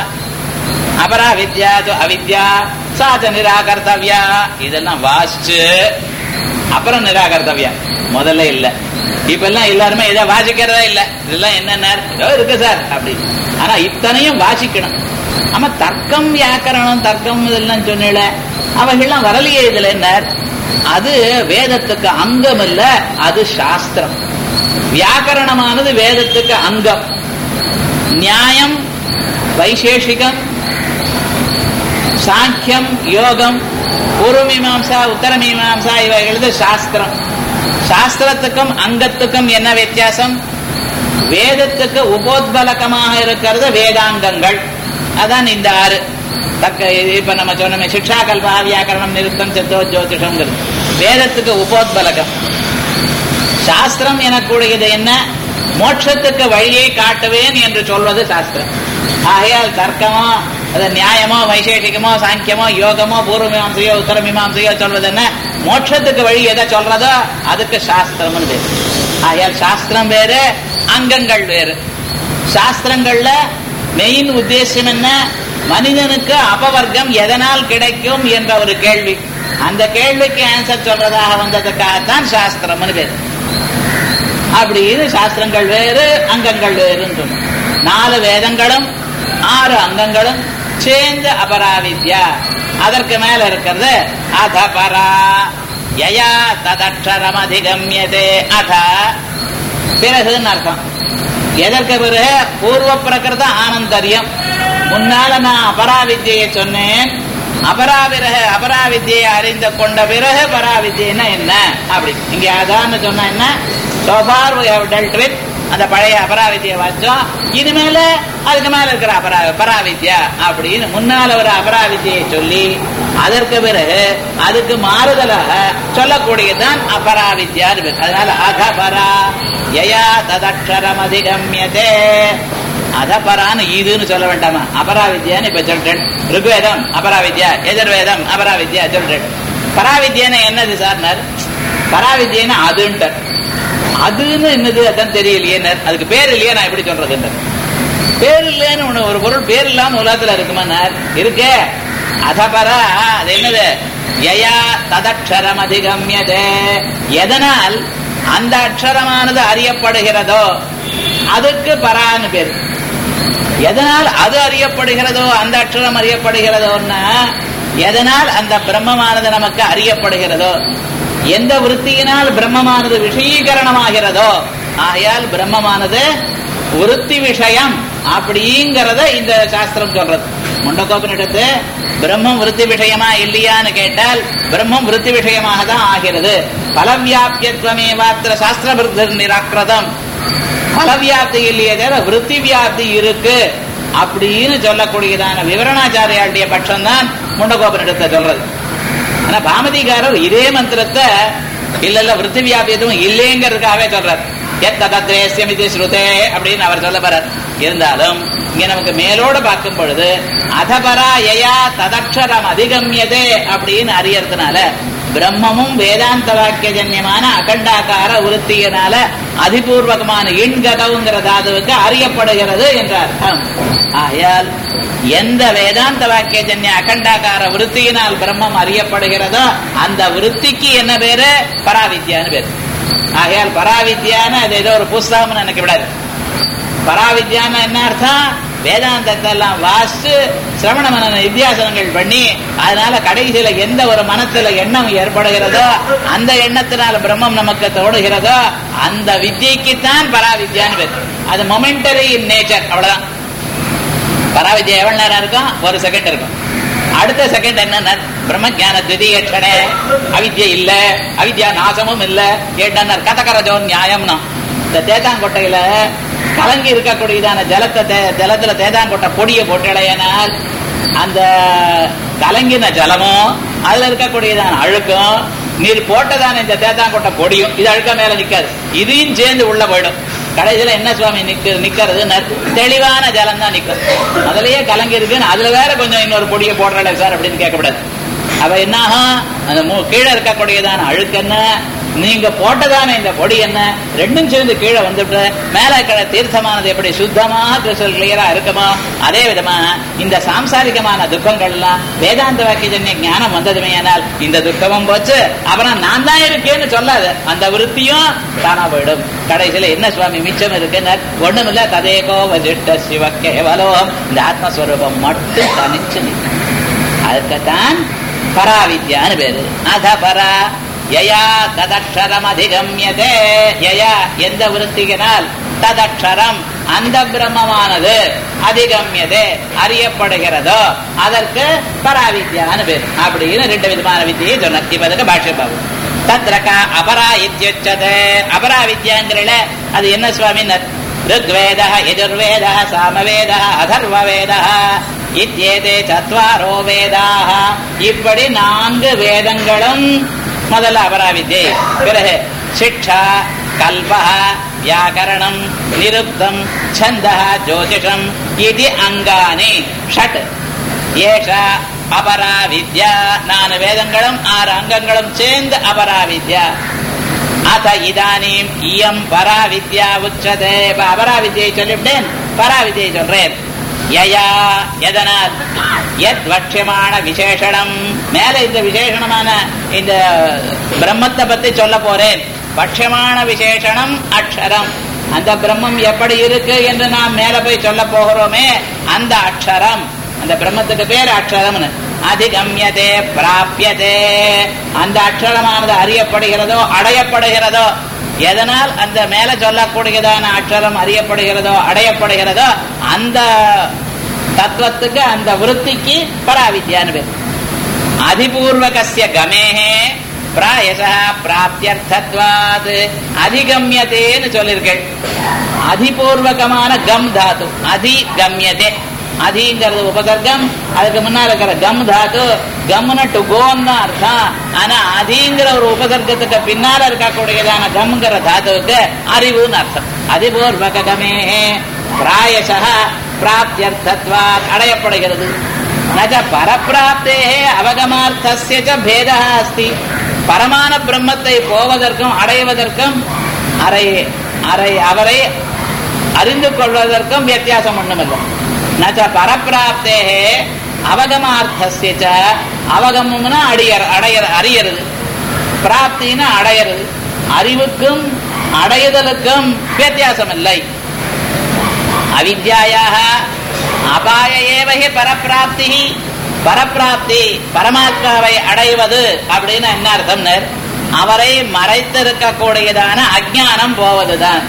அபரா வித்யா அவித்யா சாச்ச நிராகர்த்தவ்யா இதெல்லாம் வாசிச்சு அப்புறம் நிராகர்த்தவ்யா முதல்ல இல்ல இப்ப எல்லாம் எல்லாருமே இதை வாசிக்கிறதா இல்ல இதெல்லாம் என்னென்ன ஏதோ இருக்கு சார் அப்படி ஆனா இத்தனையும் வாசிக்கணும் ஆமா தர்க்கம் வியாக்கரணம் தர்க்கம் இதெல்லாம் சொன்னல அவைகள்லாம் வரலையே இதுல என்ன அது வேதத்துக்கு அங்கம் இல்ல அது சாஸ்திரம் வியாக்கரணமானது வேதத்துக்கு அங்கம் நியாயம் வைசேஷிகம் சாங்கியம் யோகம் பூர்வமீமாம்சா உத்தரமீமாம்சா இவைகளது சாஸ்திரம் சாஸ்திரத்துக்கும் அங்கத்துக்கும் என்ன வித்தியாசம் வேதத்துக்கு உபோத்பலகமாக இருக்கிறது வேதாங்கங்கள் அதான் இந்த ஆறு தக்க இப்ப நம்ம சொன்னோமே சிக்ஷா கல்பா வியாக்கரணம் நிறுத்தம் சித்தோ ஜோதிஷங்கிறது வேதத்துக்கு உபோத்பலகம் சாஸ்திரம் எனக்கூடியது என்ன மோட்சத்துக்கு வழியை காட்டுவேன் என்று சொல்வது சாஸ்திரம் ஆகையால் தர்க்கமோ அது நியாயமோ வைசேஷிகமோ சாங்கியமோ யோகமோ பூர்வமீமாசையோ உத்தரமீமாசையோ சொல்வது என்ன மோட்சத்துக்கு வழி எதை சொல்றதோ அதுக்கு சாஸ்திரம்னு பேரு ஆகையால் சாஸ்திரம் வேறு அங்கங்கள் வேறு சாஸ்திரங்கள்ல மெயின் உத்தேசம் என்ன மனிதனுக்கு அபவர்க்கம் எதனால் கிடைக்கும் என்ற ஒரு கேள்வி அந்த கேள்விக்கு ஆன்சர் சொல்றதாக வந்ததுக்காகத்தான் சாஸ்திரம்னு பேரு அப்படின்னு சாஸ்திரங்கள் வேறு அங்கங்கள் வேறுன்னு நாலு வேதங்களும் ஆறு அங்கங்களும் சேர்ந்து அபராவித்யா அதற்கு மேல இருக்கிறது அத பரா யயா ததக்ஷரம் அதிகமியதே அத பிறகுன்னு அர்த்தம் எதற்கு பிறகு பூர்வ பிரகிருத ஆனந்தரியம் முன்னால நான் அபராவித்யை சொன்னேன் அபராவிரக அபராவித்யை அறிந்து கொண்ட பிறகு பராவித்யன்னா என்ன அப்படி இங்க அதான்னு சொன்னா என்ன சோபார் டெல்ட் வித் அந்த பழைய அபராவித்யை வச்சோம் இனிமேல அதுக்கு மேல இருக்கிற அபரா பராவித்யா அப்படின்னு முன்னால ஒரு அபராவித்யை சொல்லி அதற்கு பிறகு அதுக்கு மாறுதலாக சொல்லக்கூடியதுதான் அபராவித்யா அதனால அகபரா யயா ததக்ஷரம் அதிகமியதே அதபரான்னு இதுன்னு சொல்ல வேண்டாமா அபராவித்யான்னு இப்ப சொல்றேன் ருக்வேதம் அபராவித்யா எதிர்வேதம் அபராவித்யா சொல்றேன் பராவித்யான்னு என்னது சார்னார் பராவித்யன்னு அதுன்ட்டார் அதுன்னு என்னது அதான் தெரியலையே அதுக்கு பேர் இல்லையே நான் எப்படி சொல்றது பேர் இல்லைன்னு ஒண்ணு ஒரு பொருள் பேர் இல்லாம உலகத்துல இருக்குமா இருக்கே அதபரா அது என்னது யயா ததக்ஷரம் அதிகமியதே எதனால் அந்த அக்ஷரமானது அறியப்படுகிறதோ அதுக்கு பரான்னு பேர் எதனால் அது அறியப்படுகிறதோ அந்த அக்ஷரம் அறியப்படுகிறதோன்னா எதனால் அந்த பிரம்மமானது நமக்கு அறியப்படுகிறதோ எந்த விற்த்தியினால் பிரம்மமானது விஷயீகரணமாகிறதோ ஆகையால் பிரம்மமானது விருத்தி விஷயம் அப்படிங்கறத இந்த சாஸ்திரம் சொல்றது முண்டகோபனிடத்து பிரம்மம் விருத்தி விஷயமா இல்லையான்னு கேட்டால் பிரம்மம் விருத்தி விஷயமாக தான் ஆகிறது பலவியாபியத்துவமே மாத்திர சாஸ்திர விருத்தர் நிராக்கிரதம் பலவியாப்தி இல்லையே தவிர விருத்தி வியாப்தி இருக்கு அப்படின்னு சொல்லக்கூடியதான விவரணாச்சாரியாளுடைய பட்சம் தான் முண்டகோபனிடத்தை சொல்றது ஆனா பாமதிகாரர் இதே மந்திரத்தை இல்ல இல்ல விருத்தி வியாப்தி எதுவும் இல்லைங்கிறதுக்காகவே சொல்றார் எத்ததத்ரேசியம் இது ஸ்ருதே அப்படின்னு அவர் சொல்ல போறார் இருந்தாலும் இங்க நமக்கு மேலோட பார்க்கும் பொழுது அதபரா யயா ததக்ஷரம் அதிகமியதே அப்படின்னு அறியறதுனால பிரம்மமும் வேதாந்த வாக்கியஜன்யமான அகண்டாக்கார உருத்தியினால அதிபூர்வகமான இன்கதவுங்கிற தாதுவுக்கு அறியப்படுகிறது என்ற அர்த்தம் ஆயால் எந்த வேதாந்த வாக்கியஜன்ய அகண்டாக்கார விருத்தியினால் பிரம்மம் அறியப்படுகிறதோ அந்த விருத்திக்கு என்ன பேரு பராவித்யான்னு பேரு ஆகையால் பராவித்யான்னு அது ஏதோ ஒரு புஸ்தகம்னு நினைக்க விடாது பராவித்யான்னு என்ன அர்த்தம் வேதாந்தத்தை எல்லாம் வாசிச்சு சிரவண மனன வித்தியாசனங்கள் பண்ணி அதனால கடைசியில எந்த ஒரு மனத்துல எண்ணம் ஏற்படுகிறதோ அந்த எண்ணத்தினால பிரம்மம் நமக்கு தோடுகிறதோ அந்த வித்தியைக்குத்தான் பராவித்யான்னு பேர் அது மொமெண்டரி இன் நேச்சர் அவ்வளவுதான் பராவித்யா எவ்வளவு நேரம் இருக்கும் ஒரு செகண்ட் இருக்கும் அடுத்த செகண்ட் என்ன பிரம்ம ஜான திதியட்சணே அவித்யா இல்ல அவித்யா நாசமும் இல்ல கேட்டார் கதகரஜோ நியாயம்னா இந்த தேத்தாங்கொட்டையில கலங்கி இருக்கக்கூடியதான ஜலத்தை தே- ஜலத்துல தேதாங்கொட்டை பொடியை போட்டடையனால் அந்த கலங்கின ஜலமும் அதுல இருக்கக்கூடியதான அழுக்கும் நீர் போட்டதான இந்த தேத்தாங்கொட்டை பொடியும் இது அழுக்க மேல நிக்காது இதையும் சேர்ந்து உள்ள போயிடும் கடைசியில என்ன சுவாமி நிக்க நிக்கிறது தெளிவான ஜலம் தான் நிக்கும் அதுலயே கலங்கி இருக்குன்னு அதுல வேற கொஞ்சம் இன்னொரு பொடியை போடுறல சார் அப்படின்னு கேட்கக்கூடாது அவ என்ன ஆகும் அந்த மூ- கீழே இருக்கக்கூடியதான அழுக்கு என்ன நீங்க போட்டதான இந்த பொடி என்ன ரெண்டும் சேர்ந்து கீழே வந்துட்டு மேல இருக்கிற தீர்த்தமானது எப்படி சுத்தமாக கிறிஸ்டல் கிளியரா இருக்குமோ அதே விதமா இந்த சாம்சாரிகமான துக்கங்கள் எல்லாம் வேதாந்த வாக்கியஜன்ய ஞானம் வந்ததுமே ஆனால் இந்த துக்கமும் போச்சு அப்புறம் நான் தான் இருக்கேன்னு சொல்லாது அந்த விருத்தியும் தானா போயிடும் கடைசியில என்ன சுவாமி மிச்சம் இருக்குன்னு ஒண்ணுமில்ல ததேகோ வஜிஷ்ட சிவ கேவலோகம் இந்த ஆத்மஸ்வரூபம் மட்டும் தனிச்சு நிற்கும் அதுக்குத்தான் பராவித்யான்னு பேரு அத பரா யயா ததக்ஷரம் அதிகமியதே யயா எந்த விருத்தியினால் ததக்ஷரம் அந்த பிரம்மமானது அதிகமியதே அறியப்படுகிறதோ அதற்கு பராவித்யான்னு பேர் அப்படின்னு ரெண்டு விதமான வித்தியை சொன்னார் இப்ப அதுக்கு பாஷ்ய பாபு தத்ரகா அபரா இத்தியுச்சதே அபரா வித்யாங்கிறல அது என்ன சுவாமினர் ऋग्वेद यजुर्वेद सामवेद அதர்வவேத இத்தியேதே சத்வாரோ வேதாக இப்படி நான்கு வேதங்களும் முதல்ல அபராவித்யை பிறகு சிக்ஷா கல்பா வியாக்கரணம் நிருப்தம் சந்த ஜோதிஷம் இது அங்கானி ஷட் ஏஷ அபரா வித்யா நாலு வேதங்களும் ஆறு அங்கங்களும் சேர்ந்து அபரா வித்யா அத இதானீம் இயம் பராவித்யா உச்சதே இப்ப அபராவித்யை சொல்லிவிட்டேன் பராவித்யை சொல்றேன் யயா எதனால் எத் வட்சியமான விசேஷணம் மேல இந்த விசேஷணமான இந்த பிரம்மத்தை பத்தி சொல்ல போறேன் பட்சியமான விசேஷணம் அக்ஷரம் அந்த பிரம்மம் எப்படி இருக்கு என்று நாம் மேல போய் சொல்ல போகிறோமே அந்த அக்ஷரம் அந்த பிரம்மத்துக்கு பேர் அக்ஷரம்னு அதிகம்யதே பிராபியதே அந்த அக்ஷரமானது அறியப்படுகிறதோ அடையப்படுகிறதோ எதனால் அந்த மேல சொல்லக்கூடியதான அக்ஷரம் அறியப்படுகிறதோ அடையப்படுகிறதோ அந்த தத்துவத்துக்கு அந்த விருத்திக்கு பராவித்யான்னு பேர் அதிபூர்வகஸ்ய கமேஹே பிராயச பிராப்தியர்த்தத்வாத் அதிகம்யதேன்னு சொல்லியிருக்கேன் அதிபூர்வகமான கம் தாத்து அதிகம்யதே அதிங்கிறது உபசர்க்கம் அதுக்கு முன்னால இருக்கிற கம் தாத்து கம்னு டு கோன்னு அர்த்தம் ஆனா அதிங்கிற ஒரு உபசர்க்கத்துக்கு பின்னால இருக்கக்கூடியதான கம்ங்கிற தாத்துவுக்கு அறிவுன்னு அர்த்தம் அதிபூர்வக கமே பிராயச பிராப்தியர்த்தத்வா அடையப்படுகிறது நஜ பரப்பிராப்தே அவகமார்த்தஸ்ய ச பேதா அஸ்தி பரமான பிரம்மத்தை போவதற்கும் அடைவதற்கும் அறை அறை அவரை அறிந்து கொள்வதற்கும் வித்தியாசம் ஒண்ணுமில்லை நச்ச பரப்பிராப்தே அவகமார்த்தசிய ச அவகமம்னா அடியர் அடையர் அறியறது பிராப்தினா அடையறது அறிவுக்கும் அடையுதலுக்கும் வித்தியாசம் இல்லை அவித்யாயாக அபாய ஏவகி பரப்பிராப்தி பரப்பிராப்தி பரமாத்மாவை அடைவது அப்படின்னு என்ன அர்த்தம்னு அவரை மறைத்திருக்கக்கூடியதான அஜ்ஞானம் போவதுதான்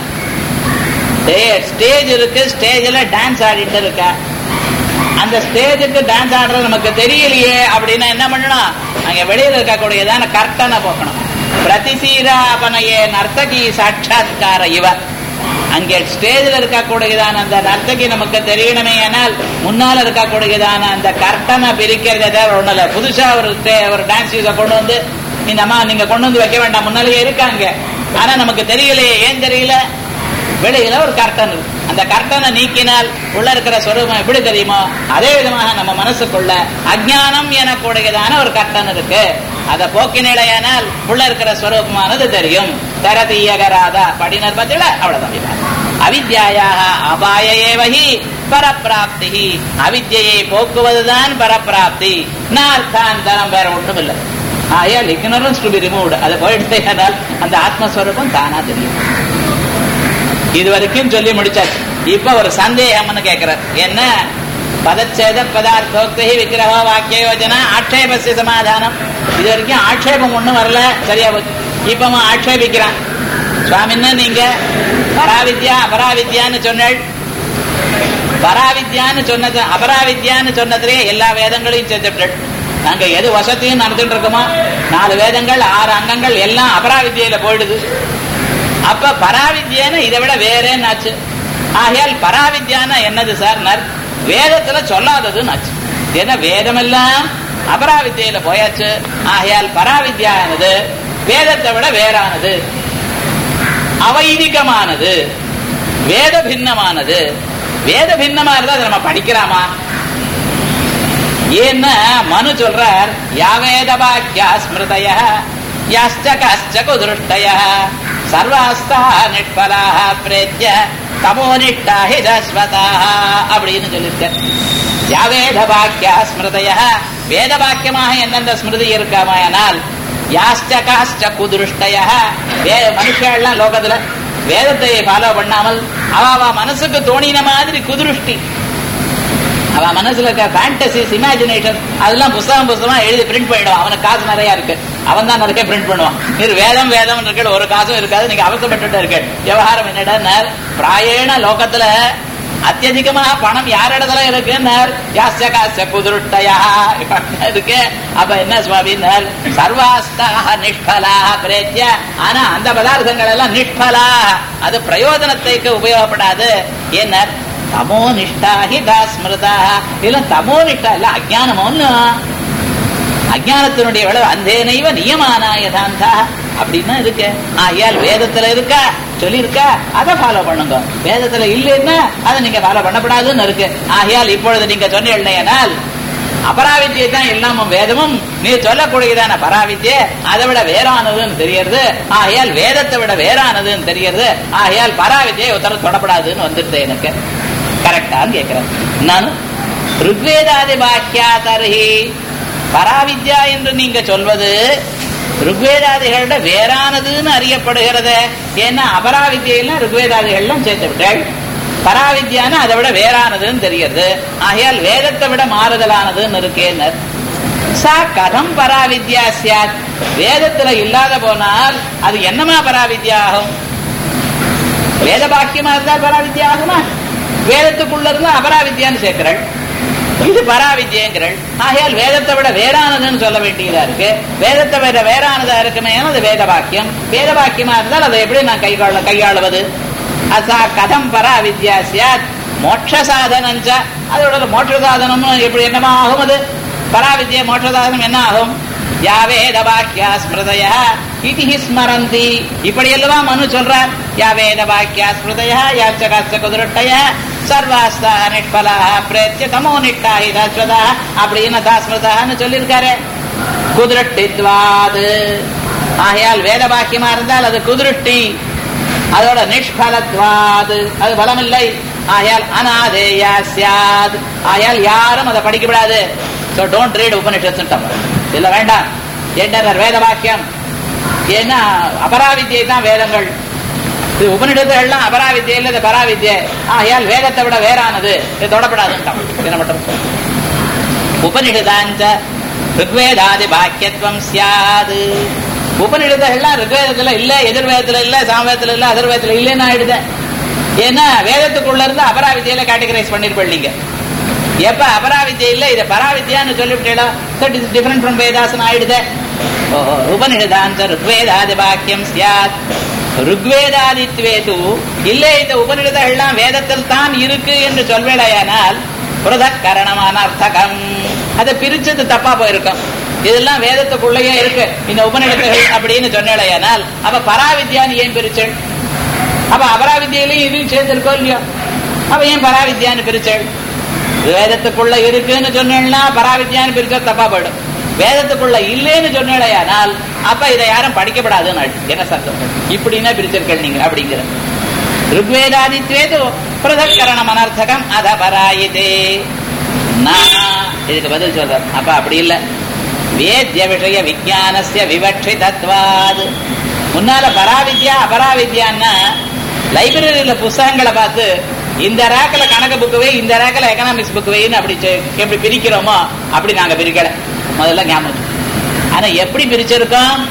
ஸ்டேஜ் இருக்கு ஸ்டேஜ்ல டான்ஸ் ஆடிட்டு இருக்க அந்த ஸ்டேஜுக்கு டான்ஸ் ஆடுறது நமக்கு தெரியலையே அப்படின்னா என்ன பண்ணணும் அங்க வெளியில இருக்கக்கூடியதான கர்த்தனை போக்கணும் பிரதிசீராபனையே நர்த்தகி சாட்சாத்கார இவ அங்கே ஸ்டேஜில் இருக்கக்கூடியதான அந்த நர்த்தகி நமக்கு தெரியணுமே ஆனால் முன்னால் இருக்கக்கூடியதான அந்த கர்த்தனை பிரிக்கிறத தவிர ஒண்ணும் இல்லை புதுசா ஒரு ஸ்டே- ஒரு டான்ஸ் யூஸை கொண்டு வந்து இந்த அம்மா நீங்க கொண்டு வந்து வைக்க வேண்டாம் முன்னாலேயே இருக்காங்க ஆனா நமக்கு தெரியலையே ஏன் தெரியல வெளியில ஒரு கர்டன் இருக்கு அந்த கர்டனை நீக்கினால் உள்ள இருக்கிற சொரூபம் எப்படி தெரியுமோ அதே விதமாக நம்ம மனசுக்குள்ள அஜ்ஞானம் எனக்கூடியதான ஒரு கர்டன் இருக்கு அதை போக்கினிடையானால் உள்ள இருக்கிற ஸ்வரூபமானது தெரியும் தரதீயகராதா படினர் பத்தில அவ்வளவுதான் விவாதம். அவித்யாயாக அபாய ஏவகி பரப்பிராப்தி அவித்யை போக்குவதுதான் பரப்பிராப்தி நார்த்தாந்தரம் வேற ஒன்றும் இல்லை ஆயால் ignorance டு பி ரிமூவ்டு அது போயிட்டேனால் அந்த ஆத்மஸ்வரூபம் தானா தெரியும் இது வரைக்கும் சொல்லி முடிச்சாச்சு இப்ப ஒரு சந்தேகம்னு கேட்கிறார் என்ன பதச்சேத பதார்த்தோக்தி விக்கிரக வாக்கிய யோஜனா ஆட்சேபசிய சமாதானம் இது வரைக்கும் ஆட்சேபம் ஒண்ணும் வரல சரியா போச்சு இப்ப அவன் ஆட்சேபிக்கிறான் சுவாமின்னா நீங்க பராவித்யா அபராவித்யான்னு சொன்னேள் பராவித்யான்னு சொன்னது அபராவித்யான்னு சொன்னதுலயே எல்லா வேதங்களையும் சேர்த்துட்டேள் நாங்க எது வசத்தையும் நடத்திட்டு இருக்கோமோ நாலு வேதங்கள் ஆறு அங்கங்கள் எல்லாம் அபராவித்யில போயிடுது அப்ப பராவித்யான்னு இதை விட வேறேன்னு ஆச்சு ஆகையால் பராவித்யானா என்னது சார் வேதத்துல சொல்லாததுன்னு ஆச்சு ஏன்னா வேதமெல்லாம் அபராவித்யில போயாச்சு ஆகையால் பராவித்யானது வேதத்தை விட வேறானது அவைதிகமானது வேத பின்னமானது வேத பின்னமா இருந்தா அதை நம்ம படிக்கலாமா ஏன்னா மனு சொல்றார் யாவேத வாக்கியா ஸ்மிருதய யாச்ச கஷ்ட குதிருஷ்டய சர்வாஸ்தா நிஷ்பலாக பிரேத்திய தமோனிஷ்டா ஹி தஸ்வதா அப்படின்னு சொல்லியிருக்க யாவேத வாக்கியா ஸ்மிருதய வேத வாக்கியமாக எந்தெந்த ஸ்மிருதி இருக்காமையானால் யாஸ்ட காஸ்ட குதிருஷ்டய வே மனுஷெல்லாம் லோகத்துல வேதத்தை ஃபாலோ பண்ணாமல் அவ அவ மனசுக்கு தோணின மாதிரி குதிருஷ்டி அவ மனசுல இருக்க ஃபேண்டசிஸ் இமேஜினேஷன் அதெல்லாம் புஸ்தகம் புஸ்தகமா எழுதி பிரிண்ட் பண்ணிடுவான் அவனுக்கு காசு நிறைய இருக்கு அவன் தான் நிறைய பிரிண்ட் பண்ணுவான் இது வேதம் வேதம் இருக்கு ஒரு காசும் இருக்காது நீங்க அவசரப்பட்டு இருக்கு விவகாரம் என்னடா பிராயேண லோகத்துல அத்தியதிகமாக பணம் யார் இடத்துல இருக்குன்னார் யாஸ்ய காஸ்ய குதிருட்டயா இருக்கு அப்ப என்ன சுவாமின்னார் சர்வாஸ்தாக நிஷ்பலாக பிரேத்திய ஆனா அந்த பதார்த்தங்கள் எல்லாம் நிஷ்பலா அது பிரயோஜனத்தைக்கு உபயோகப்படாது ஏன்னார் தமோ நிஷ்டாஹி தாஸ்மிருதா இல்ல தமோ நிஷ்டா இல்ல அஜானமோன்னு அஜானத்தினுடைய விளைவு அந்தேனைவ நியமானாயதாந்தா அப்படின்னா இருக்கு ஆகையால் வேதத்துல இருக்கா சொல்லியிருக்கா அதை ஃபாலோ பண்ணுங்க வேதத்துல இல்லைன்னா அதை நீங்க ஃபாலோ பண்ணப்படாதுன்னு இருக்கு ஆகையால் இப்பொழுது நீங்க சொன்னீர்கள் அபராவித்தியை தான் எல்லாமும் வேதமும் நீ சொல்லக்கூடியதான பராவித்திய அதை விட வேறானதுன்னு தெரியறது ஆகையால் வேதத்தை விட வேறானதுன்னு தெரியறது ஆகையால் பராவித்தியை உத்தரவு தொடப்படாதுன்னு வந்துருது எனக்கு கரெக்டான்னு கேட்கிறேன் நான் ருக்வேதாதி பாக்கியா தருகி பராவித்யா என்று நீங்க சொல்வது ருக்வேதாதிகளோட வேறானதுன்னு அறியப்படுகிறது ஏன்னா அபராவித்யெல்லாம் ருக்வேதாதிகள்லாம் சேர்த்து விட்டாள் பராவித்யான்னு அதை விட வேறானதுன்னு தெரியுது ஆகையால் வேதத்தை விட மாறுதலானதுன்னு இருக்கேன்னர் சா கதம் பராவித்யா சியாத் வேதத்துல இல்லாத போனால் அது என்னமா பராவித்யா ஆகும் வேத பாக்கியமா இருந்தால் பராவித்யா ஆகுமா வேதத்துக்குள்ள இருந்தா அபராவித்யான்னு சேர்க்கிறாள் இது பராவித்யங்கிறாள் ஆகையால் வேதத்தை விட வேறானதுன்னு சொல்ல வேண்டியதா இருக்கு வேதத்தை விட வேறானதா இருக்குமே அது வேத வாக்கியம் வேத வாக்கியமா இருந்தால் அதை எப்படி நான் கைகாள கையாளுவது அசா கதம் பராவித்யா சியாத் மோட்ச சாதனம் அதோட மோட்ச சாதனம் எப்படி என்னமா ஆகும் அது பராவித்ய மோட்ச சாதனம் என்ன ஆகும் யாவேத வாக்கியா ஸ்மிருதய இதி ஸ்மரந்தி இப்படி எல்லாம் மனு சொல்றார் யாவேத வாக்கியா ஸ்மிருதய யாச்ச காச்ச குதிரட்டய சர்வாஸ்தா நிஷ்பலா பிரேத்திய தமோ நிட்டா இதாஸ்வதா அப்படின்னு தாஸ்மிருதான்னு சொல்லியிருக்காரு குதிரட்டித்வாது ஆகையால் வேத வாக்கியமா இருந்தால் அது குதிருட்டி அதோட நிஷ்பலத்வாது அது பலமில்லை ஆயால் அனாதேயா சியாத் ஆயால் யாரும் அதை படிக்கப்படாது ஸோ டோன்ட் ரீட் உபனிஷத்து இல்ல வேண்டாம் என்ன வேத வாக்கியம் ஏன்னா அபராவித்யை தான் வேதங்கள் இது உபனிடத்துகள்லாம் அபராவித்யை இல்லை இது பராவித்யை ஆகையால் வேதத்தை விட வேறானது இது தொடப்படாதுன்ட்டான் என்ன மட்டும் உபனிஷதாஞ்ச ருக்வேதாதி பாக்கியத்துவம் சியாது உபநிடதெல்லாம் ருக்வேதத்துல இல்ல எதிர்வேதத்துல இல்ல சாமவேதத்துல இல்ல அதர்வேதத்துல இல்லைன்னு ஆயிடுது ஏன்னா வேதத்துக்குள்ள இருந்து அபராவித்தியில கேட்டகரைஸ் பண்ணிருப்பீங்க எப்ப அபராவித்யை இல்ல இது பராவித்யான்னு சொல்லிவிட்டா தட் இஸ் டிஃபரெண்ட் ஃப்ரம் வேதாசன் ஆயிடுது உபனிஷதாந்த ருக்வேதாதி பாக்கியம் சியாத் ருக்வேதாதித்வேது இல்ல இந்த உபநிடதெல்லாம் வேதத்தில் தான் இருக்கு என்று சொல்வேடையானால் புரதக்கரணமான அர்த்தகம் அதை பிரிச்சது தப்பா போயிருக்கும் இதெல்லாம் வேதத்துக்குள்ளேயே இருக்கு இந்த உபநிடத்துகள் அப்படின்னு சொன்னேடையானால் அப்ப பராவித்யான்னு ஏன் பிரிச்சல் அப்ப அபராவித்யிலையும் இதையும் சேர்ந்திருக்கோ இல்லையோ அப்ப ஏன் பராவித்யான்னு பிரிச்சல் வேதத்துக்குள்ள இருக்குன்னு சொன்னேன்னா பராவித்யான்னு பிரிச்சா தப்பா போயிடும் வேதத்துக்குள்ள இல்லைன்னு சொன்னேடையானால் அப்ப இதை யாரும் படிக்கப்படாதுன்னு என்ன சத்தம் இப்படின்னா பிரிச்சிருக்கேன் நீங்க அப்படிங்கிற ருக்வேதாதித்வேது பிரதக்கரணம் அனர்த்தகம் அத பராயிதே இதுக்கு பதில் சொல்ற அப்ப அப்படி இல்ல வேத்திய விஷய விஜயானசிய விவட்சி தத்வாது முன்னால பராவித்யா அபராவித்யான்னா லைப்ரரியில புஸ்தகங்களை பார்த்து இந்த ரேக்கில கணக்கு புக்கு வை இந்த ரேக்கில எக்கனாமிக்ஸ் புக்கு வைன்னு அப்படி எப்படி பிரிக்கிறோமோ அப்படி நாங்க பிரிக்கல முதல்ல ஞாபகம் ஆனா எப்படி பிரிச்சிருக்கோம்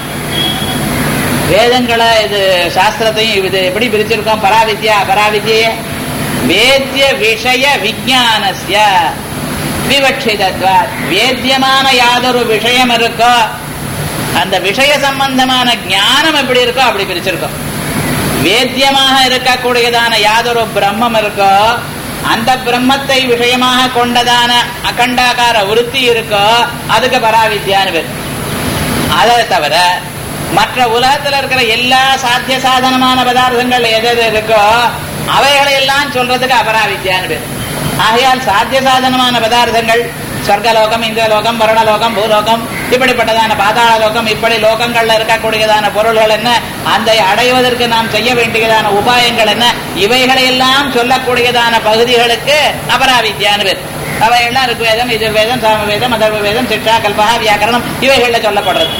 வேதங்களை இது சாஸ்திரத்தையும் இது எப்படி பிரிச்சிருக்கோம் பராவித்யா அபராவித்ய வேத்திய விஷய விஜயானசிய விவட்சிதத்வா வேத்தியமான யாதொரு விஷயம் இருக்கோ அந்த விஷய சம்பந்தமான ஞானம் எப்படி இருக்கோ அப்படி பிரிச்சிருக்கோம் வேத்தியமாக இருக்கக்கூடியதான யாதொரு பிரம்மம் இருக்கோ அந்த பிரம்மத்தை விஷயமாக கொண்டதான அகண்டாகார விருத்தி இருக்கோ அதுக்கு பராவித்யான்னு பேர் அதை தவிர மற்ற உலகத்துல இருக்கிற எல்லா சாத்திய சாதனமான பதார்த்தங்கள் எது எது இருக்கோ அவைகளை எல்லாம் சொல்றதுக்கு அபராவித்யான்னு பேர் ஆகையால் சாத்திய சாதனமான பதார்த்தங்கள் சொர்க்கலோகம் இந்த லோகம் வருணலோகம் பூலோகம் இப்படிப்பட்டதான பாதாள லோகம் இப்படி லோகங்கள்ல இருக்கக்கூடியதான பொருள்கள் என்ன அந்த அடைவதற்கு நாம் செய்ய வேண்டியதான உபாயங்கள் என்ன இவைகளை எல்லாம் சொல்லக்கூடியதான பகுதிகளுக்கு அபராவித்யான்னு பேர் அவை எல்லாம் இருக்கு வேதம் இது வேதம் சாம வேதம் அதர்வ வேதம் சிக்ஷா கல்பகா வியாக்கரணம் இவைகள்ல சொல்லப்படுறது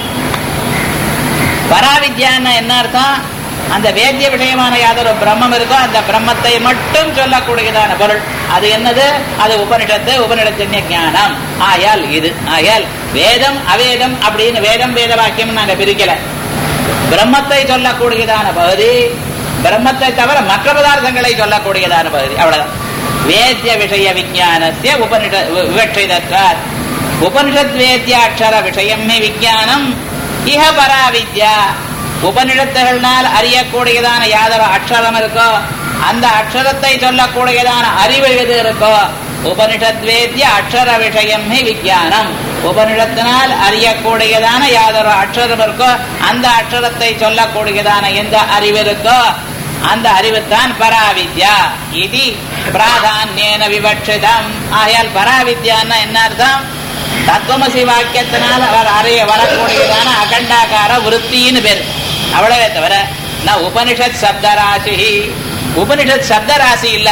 பராவித்யான்னு என்ன அர்த்தம் அந்த வேத்திய விஷயமான யாதொரு பிரம்மம் இருக்கோ அந்த பிரம்மத்தை மட்டும் சொல்லக்கூடியதான பொருள் அது என்னது அது உபனிஷத்து உபனிடத்தின் ஞானம் ஆயால் இது ஆயால் வேதம் அவேதம் அப்படின்னு வேதம் வேத வாக்கியம் நாங்க பிரிக்கல பிரம்மத்தை சொல்லக்கூடியதான பகுதி பிரம்மத்தை தவிர மற்ற பதார்த்தங்களை சொல்லக்கூடியதான பகுதி அவ்வளவுதான் வேத்திய விஷய விஜயானசிய உபனிஷ விவட்சிதத்வார் உபனிஷத் வேத்தியாட்சர விஷயம் விஜயானம் இஹ பராவித்யா உபனிடத்துகள்னால் அறியக்கூடியதான யாதொரு அக்ஷரம் இருக்கோ அந்த அக்ஷரத்தை சொல்லக்கூடியதான அறிவு எது இருக்கோ உபனிஷத் வேத்திய அக்ஷர விஷயம் விஜயானம் உபனிடத்தினால் அறியக்கூடியதான யாதொரு அக்ஷரம் இருக்கோ அந்த அக்ஷரத்தை சொல்லக்கூடியதான எந்த அறிவு இருக்கோ அந்த அறிவுத்தான் பராவித்யா இது பிராதான்யேன விவட்சிதம் ஆகையால் பராவித்யான்னா என்ன அர்த்தம் தத்துவமசி வாக்கியத்தினால் அவர் அறிய வரக்கூடியதான அகண்டாகார விருத்தின்னு பேர் அவ்வளவே தவிர நான் உபனிஷத் சப்தராசி உபனிஷத் சப்தராசி இல்ல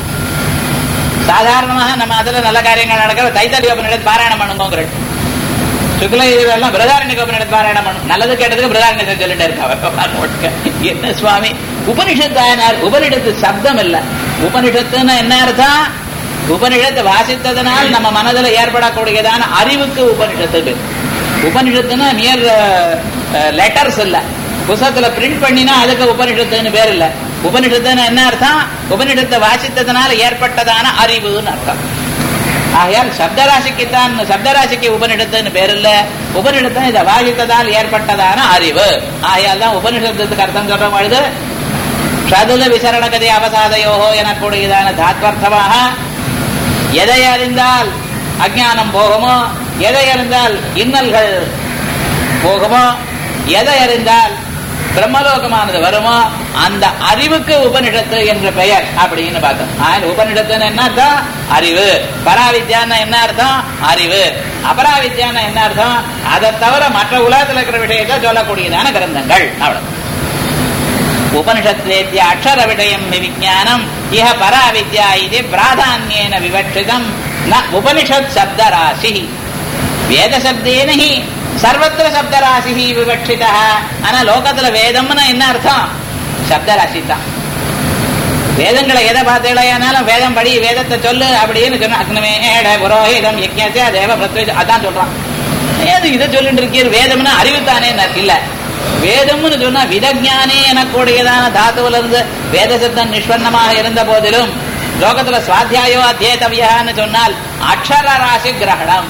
சாதாரணமாக நம்ம அதுல நல்ல காரியங்கள் நடக்கிற தைத்தரிய உபனிஷத் பாராயணம் பண்ணுங்கிறது சுக்ல எல்லாம் பிரதாரண்ய உபனிஷத் பாராயணம் பண்ணும் நல்லது கேட்டதுக்கு பிரதாரண்யத்தை சொல்லிட்டு இருக்காங்க என்ன சுவாமி உபனிஷத்தானார் உபனிஷத்து சப்தம் இல்ல உபனிஷத்துன்னு என்ன அர்த்தம் உபனிஷத்தை வாசித்ததனால் நம்ம மனதில் ஏற்படக்கூடியதான அறிவுக்கு உபனிஷத்து பேர் உபனிஷத்துன்னா நியர் லெட்டர்ஸ் இல்ல புத்தகத்துல பிரிண்ட் பண்ணினா அதுக்கு உபனிஷத்துன்னு பேர் இல்ல உபனிஷத்துன்னு என்ன அர்த்தம் உபனிஷத்தை வாசித்ததனால ஏற்பட்டதான அறிவுன்னு அர்த்தம் ஆகையால் சப்தராசிக்குத்தான் சப்தராசிக்கு உபனிஷத்துன்னு பேர் இல்ல உபனிஷத்தை இதை வாசித்ததால் ஏற்பட்டதான அறிவு ஆகையால் தான் உபனிஷத்துக்கு அர்த்தம் சொல்ற பொழுது சதுல விசரணகதி அவசாதையோகோ எனக்கூடியதான தாத்வர்த்தமாக எதை அறிந்தால் அஜானம் போகுமோ எதை அறிந்தால் இன்னல்கள் போகுமோ எதை அறிந்தால் பிரம்மலோகமானது வருமோ அந்த அறிவுக்கு உபனிடத்து என்ற பெயர் அப்படின்னு பார்த்தோம் ஆனா உபனிடத்துன்னு என்ன அர்த்தம் அறிவு பராவித்யான்னு என்ன அர்த்தம் அறிவு அபராவித்யான்னு என்ன அர்த்தம் அதை தவிர மற்ற உலகத்தில் இருக்கிற விஷயத்தை சொல்லக்கூடியதான கிரந்தங்கள் அவ்வளவு உபனிஷத்வேத்ய அக்ஷர விடயம் விஜானம் இஹ பராவித்யா இது பிராதான்யேன விவட்சிதம் ந உபனிஷத் சப்தராசி வேதசப்தேன ஹி சர்வத்திர சப்தராசி விவட்சிதா ஆனா லோகத்துல வேதம்னு என்ன அர்த்தம் சப்தராசி தான் வேதங்களை எதை பார்த்தீங்களானாலும் வேதம் படி வேதத்தை சொல்லு அப்படின்னு சொன்ன அக்னமேட புரோஹிதம் யஜ்ஞாசியா தேவ பிரத்வேஜ அதான் சொல்றான் ஏது இதை சொல்லிட்டு இருக்கீர் வேதம்னா அறிவுத்தானே இல்ல வேதம்னு சொன்னா விதஜானே எனக்கூடியதான தாத்துவில இருந்து வேத சித்தம் நிஷ்பன்னமாக இருந்த போதிலும் லோகத்துல சுவாத்தியாயோ அத்தியேதவியான்னு சொன்னால் அக்ஷர ராசி கிரகணம்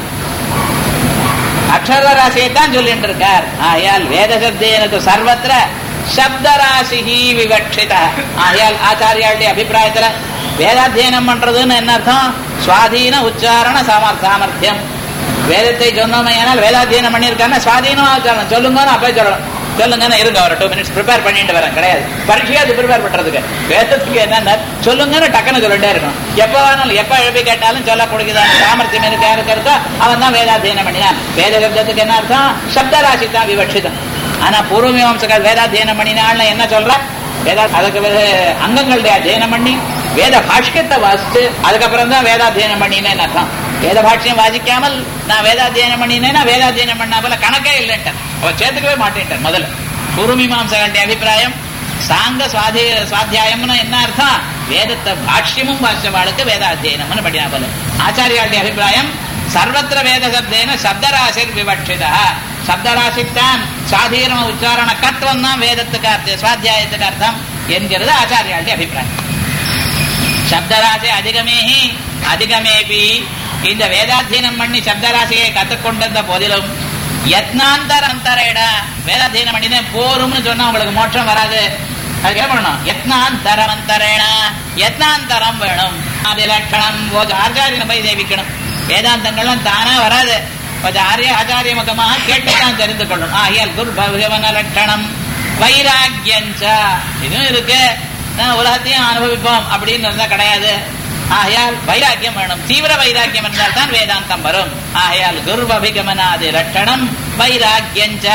அக்ஷர ராசியை தான் சொல்லிட்டு இருக்கார் ஆயால் வேத சப்தேனது சர்வத்திர சப்தராசி விவட்சித ஆயால் ஆச்சாரியாளுடைய அபிப்பிராயத்துல வேதாத்தியனம் பண்றதுன்னு என்ன அர்த்தம் சுவாதீன உச்சாரண சாமர் சாமர்த்தியம் வேதத்தை சொன்னோமையானால் வேதாத்தியனம் பண்ணியிருக்காருன்னா சுவாதீனமா உச்சாரணம் சொல்லுங்கன்னு அப்பவே சொல்லணும் சொல்லுங்கன்னு இருங்க ஒரு டூ மினிட்ஸ் ப்ரிப்பேர் பண்ணிட்டு வரேன் கிடையாது பரீட்சையா அது ப்ரிப்பேர் பண்றதுக்கு வேதத்துக்கு என்னன்னா சொல்லுங்கன்னு டக்குன்னு சொல்லிட்டே இருக்கணும் எப்ப வேணாலும் எப்ப எழுப்பி கேட்டாலும் சொல்லக்கூடியதான சாமர்த்தியம் இருக்க யாருக்கு இருக்கோ அவன் தான் வேதாத்தியனம் பண்ணினான் வேத சப்தத்துக்கு என்ன அர்த்தம் சப்தராசி தான் விவட்சிதம் ஆனா பூர்வ மீமாம்சகர் வேதாத்தியனம் பண்ணினாள்னு என்ன சொல்ற வேதா அதுக்கு பிறகு அங்கங்களுடைய அத்தியனம் பண்ணி வேத பாஷ்யத்தை வாசிச்சு அதுக்கப்புறம் தான் வேதாத்தியனம் பண்ணினேன்னு அர்த்தம் வேத பாஷ்யம் வாசிக்காமல் நான் வேதாத்தியனம் பண்ணினேன்னா வேதாத்தியனம் பண்ணா போல கணக்கே இல்லைன்ட்டார் அவர் சேர்த்துக்கவே மாட்டேன்ட்டார் முதல்ல பூர்வமீமாம்சகருடைய அபிப்பிராயம் சாங்க சுவாதி சுவாத்தியாயம்னு என்ன அர்த்தம் வேதத்தை பாஷ்யமும் வாசிச்சவாளுக்கு வேதாத்தியனம்னு படியா போல ஆச்சாரியாளுடைய அபிப்பிராயம் சர்வத்திர வேத சப்தேன சப்தராசிர் விவட்சிதா சப்தராசித்தான் சாதீன உச்சாரண கத்துவம் தான் வேதத்துக்கு அர்த்தம் சுவாத்தியாயத்துக்கு அர்த்தம் என்கிறது ஆச்சாரியாளுடைய அபிப்பிராயம் சப்தராசி அதிகமேஹி அதிகமேபி இந்த வேதாத்தியனம் பண்ணி சப்தராசியை கத்துக்கொண்டிருந்த போதிலும் யத்னாந்தரந்தரேட வேதாத்தியனம் பண்ணினே போரும்னு சொன்னா உங்களுக்கு மோட்சம் வராது அதுக்கு என்ன பண்ணணும் யத்னாந்தரமந்தரேன யத்னாந்தரம் வேணும் அது லட்சணம் கொஞ்சம் ஆச்சாரியனை போய் சேவிக்கணும் வேதாந்தங்கள்லாம் தானா வராது கொஞ்சம் ஆரிய ஆச்சாரிய முகமாக கேட்டுத்தான் தெரிந்து கொள்ளணும் ஆகியால் துர்பகவன லட்சணம் வைராக்கியஞ்ச இதுவும் இருக்கு நான் உலகத்தையும் அனுபவிப்போம் அப்படின்னு இருந்தா கிடையாது ஆகையால் வைராக்கியம் வேணும் தீவிர வைராக்கியம் என்றால் தான் வேதாந்தம் வரும் ஆகையால் துர்வபிகமனாதி லட்சணம் வைராக்கியஞ்ச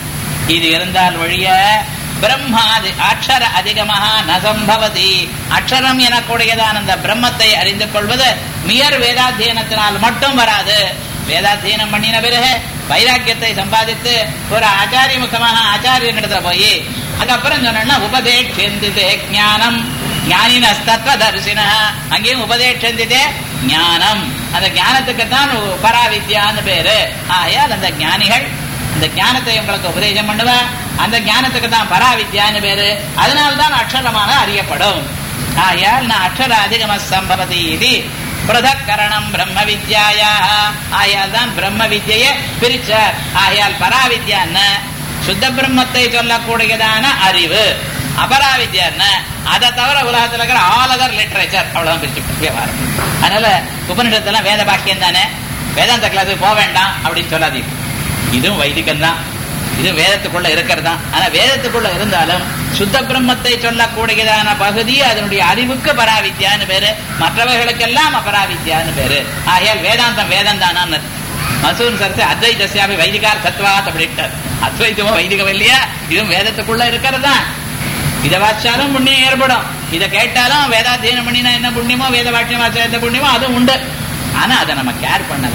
இது இருந்தால் ஒழிய பிரம்மாதி அக்ஷர அதிகமாக நசம்பவதி அக்ஷரம் எனக்கூடியதான அந்த பிரம்மத்தை அறிந்து கொள்வது மியர் வேதாத்தியனத்தினால் மட்டும் வராது வேதாத்தியனம் பண்ணின பிறகு வைராக்கியத்தை சம்பாதித்து ஒரு ஆச்சாரிய முகமாக ஆச்சாரியனிடத்துல போய் அதுக்கப்புறம் சொன்னா உபதேட்சந்திதே ஞானம் ஞானின தத்துவ தரிசின அங்கேயும் உபதேட்சந்திதே ஞானம் அந்த ஞானத்துக்கு தான் பராவித்யான்னு பேரு ஆகையால் அந்த ஞானிகள் இந்த ஞானத்தை உங்களுக்கு உபதேசம் பண்ணுவா அந்த ஞானத்துக்கு தான் பராவித்யான்னு பேரு அதனால்தான் அக்ஷரமான அறியப்படும் ஆயால் நான் அக்ஷர அதிகம சம்பவதி இது பிரதக்கரணம் பிரம்ம வித்யாயா ஆயால் தான் பிரம்ம வித்யை பிரிச்சார் ஆயால் பராவித்யான்னு சுத்த பிரம்மத்தை சொல்லக்கூடியதான அறிவு அபராவித்யான்னு அதை தவிர உலகத்தில் இருக்கிற ஆல் அதர் லிட்டரேச்சர் அவ்வளவுதான் பிரிச்சு விவகாரம் அதனால உபனிஷத்தெல்லாம் வேத பாக்கியம் தானே வேதாந்த கிளாஸுக்கு போக வேண்டாம் அப்படின்னு சொல்லாதீங்க இதுவும் வைதிகம் தான் இது வேதத்துக்குள்ள இருக்கிறது தான் ஆனா வேதத்துக்குள்ள இருந்தாலும் சுத்த பிரம்மத்தை சொல்லக்கூடியதான பகுதி அதனுடைய அறிவுக்கு பராவித்யான்னு பேரு மற்றவர்களுக்கெல்லாம் அபராவித்யான்னு பேரு ஆகையால் வேதாந்தம் வேதம் தானான்னு மசூன் சரத்து அத்வைதசியாபி வைதிகார் தத்வாத் அப்படின்ட்டார் அத்வைத்தமும் வைதிகம் இல்லையா இதுவும் வேதத்துக்குள்ள இருக்கிறது தான் இதை வாசிச்சாலும் புண்ணியம் ஏற்படும் இதை கேட்டாலும் வேதாத்தியனம் பண்ணினா என்ன புண்ணியமோ வேத வாக்கியம் வாசிச்சா எந்த புண்ணியமோ அது உண்டு ஆனா அதை நம்ம கேர் பண்ணல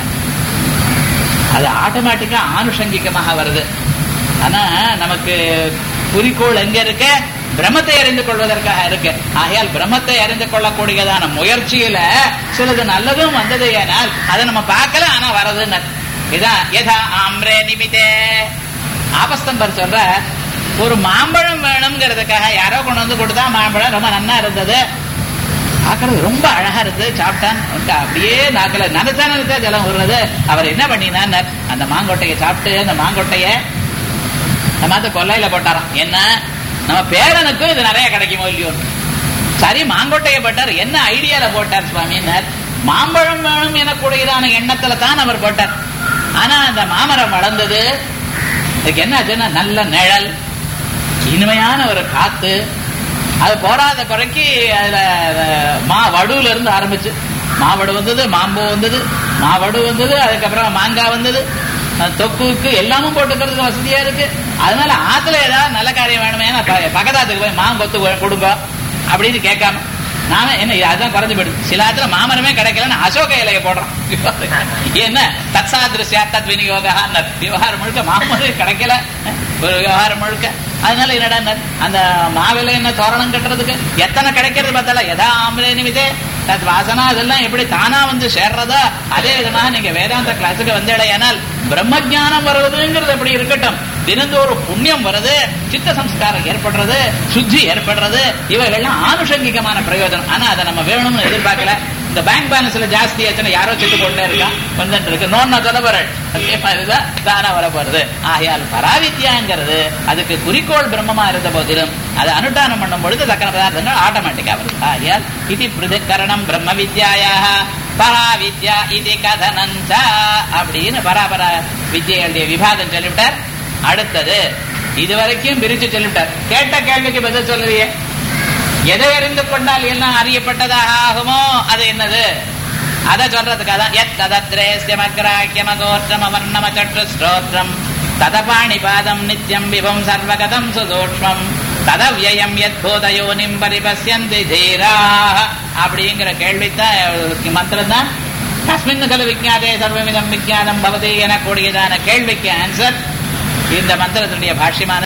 அது ஆட்டோமேட்டிக்கா ஆனுஷங்கிகமாக வருது ஆனா நமக்கு குறிக்கோள் எங்க இருக்கு பிரம்மத்தை அறிந்து கொள்வதற்காக இருக்கு ஆகையால் பிரம்மத்தை அறிந்து கொள்ளக்கூடியதான முயற்சியில சிலது நல்லதும் வந்தது ஏனால் அதை நம்ம பார்க்கல ஆனா வரதுன்னு இதான் எதா ஆம்ரே நிமித்தே ஆபஸ்தம்பர் சொல்ற ஒரு மாம்பழம் வேணுங்கிறதுக்காக யாரோ கொண்டு வந்து கொடுத்தா மாம்பழம் ரொம்ப நன்னா இருந்தது பார்க்கறது ரொம்ப அழகா இருந்தது சாப்பிட்டான் அவனுக்கு அப்படியே நாக்கில நினைச்சா நினைச்சா ஜலம் வருவது அவர் என்ன பண்ணினார் அந்த மாங்கொட்டையை சாப்பிட்டு அந்த மாங்கொட்டைய நம்ம அந்த கொல்லையில போட்டாராம் என்ன நம்ம பேரனுக்கும் இது நிறைய கிடைக்குமோ இல்லையோ சரி மாங்கொட்டையை போட்டார் என்ன ஐடியால போட்டார் சுவாமின்னார் மாம்பழம் வேணும் எனக்கூடியதான எண்ணத்துல தான் அவர் போட்டார் ஆனா அந்த மாமரம் வளர்ந்தது இதுக்கு என்ன ஆச்சுன்னா நல்ல நிழல் இனிமையான ஒரு காத்து அது போராத குறைக்கு அதுல மா வடுவுல இருந்து ஆரம்பிச்சு மாவடு வந்தது மாம்பூ வந்தது மாவடு வந்தது அதுக்கப்புறம் மாங்காய் வந்தது அஹ் தொக்குக்கு எல்லாமும் போட்டுக்கிறதுக்கு வசதியா இருக்கு அதனால ஆத்துல ஏதாவது நல்ல காரியம் வேணுமே நான் ப- பக்கத்தாத்துக்கு போய் மாங்கொத்து கொ- கொடுங்க அப்படின்னு கேட்காம நாம என்ன இது அதுதான் குறைஞ்சு போயிடுது சில ஆத்துல மாமரமே கிடைக்கலன்னு அசோக இலைய போடுறோம் என்ன தத்சாதிருஷ்யா தத் விநியோக விவகாரம் முழுக்க மாமரம் கிடைக்கல ஒரு விவகாரம் முழுக்க அதனால என்னடா அந்த மாவில என்ன தோரணம் கட்டுறதுக்கு எத்தனை கிடைக்கிறது பார்த்தால எதா ஆம்பளை நிமிதே தத் வாசனா அதெல்லாம் எப்படி தானா வந்து சேர்றதா அதே விதமாக நீங்க வேதாந்த கிளாஸுக்கு வந்தடையானால் பிரம்ம ஞானம் வருவதுங்கிறது எப்படி இருக்கட்டும் தினந்தோறும் புண்ணியம் வருது சித்த சம்ஸ்காரம் ஏற்படுறது சுத்தி ஏற்படுறது இவைகள்லாம் ஆனுஷங்கிகமான பிரயோஜனம் ஆனா அதை நம்ம வேணும்னு எதிர்பார்க்கல இந்த பேங்க் பேலன்ஸ்ல ஜாஸ்தி ஆச்சுன்னா யாரோ செத்து கொண்டே இருக்கா வந்துட்டு இருக்கு நோன்னா தலைவரல் அதே மாதிரிதான் தானா வர போறது ஆகையால் பராவித்யாங்கிறது அதுக்கு குறிக்கோள் பிரம்மமா இருந்த போதிலும் அதை அனுஷ்டானம் பண்ணும் பொழுது தக்கன பதார்த்தங்கள் ஆட்டோமேட்டிக்கா வருது ஆகையால் இது பிரதிகரணம் பிரம்ம வித்யாயாக பராவித்யா இது கதனஞ்ச அப்படின்னு பராபர வித்யைகளுடைய விபாகம் சொல்லிவிட்டார் அடுத்தது இதுவரைக்கும் பிரிச்சு சொல்லிவிட்டார் கேட்ட கேள்விக்கு பதில் சொல்லலையே எதை அறிந்து கொண்டால் எல்லாம் அறியப்பட்டதாக ஆகுமோ அது என்னது அதை சொல்றதுக்காக தான் எத் ததத்ரேஸ்யமக்ராக்கியமகோற்றம் அவர்ணம சற்று ஸ்ரோத்ரம் ததபாணி பாதம் நித்யம் விபம் சர்வகதம் சுதூக்ஷ்மம் ததவ்யயம் யத் பூதயோனிம் பரிபஸ்யந்தி தீரா அப்படிங்கிற கேள்வித்தான் மந்திரம் தான் தஸ்மின் கலு விஜாதே சர்வமிதம் விஜாதம் பவதி எனக்கூடியதான கேள்விக்கு ஆன்சர் இந்த மந்திரத்தினுடைய பாஷ்யமான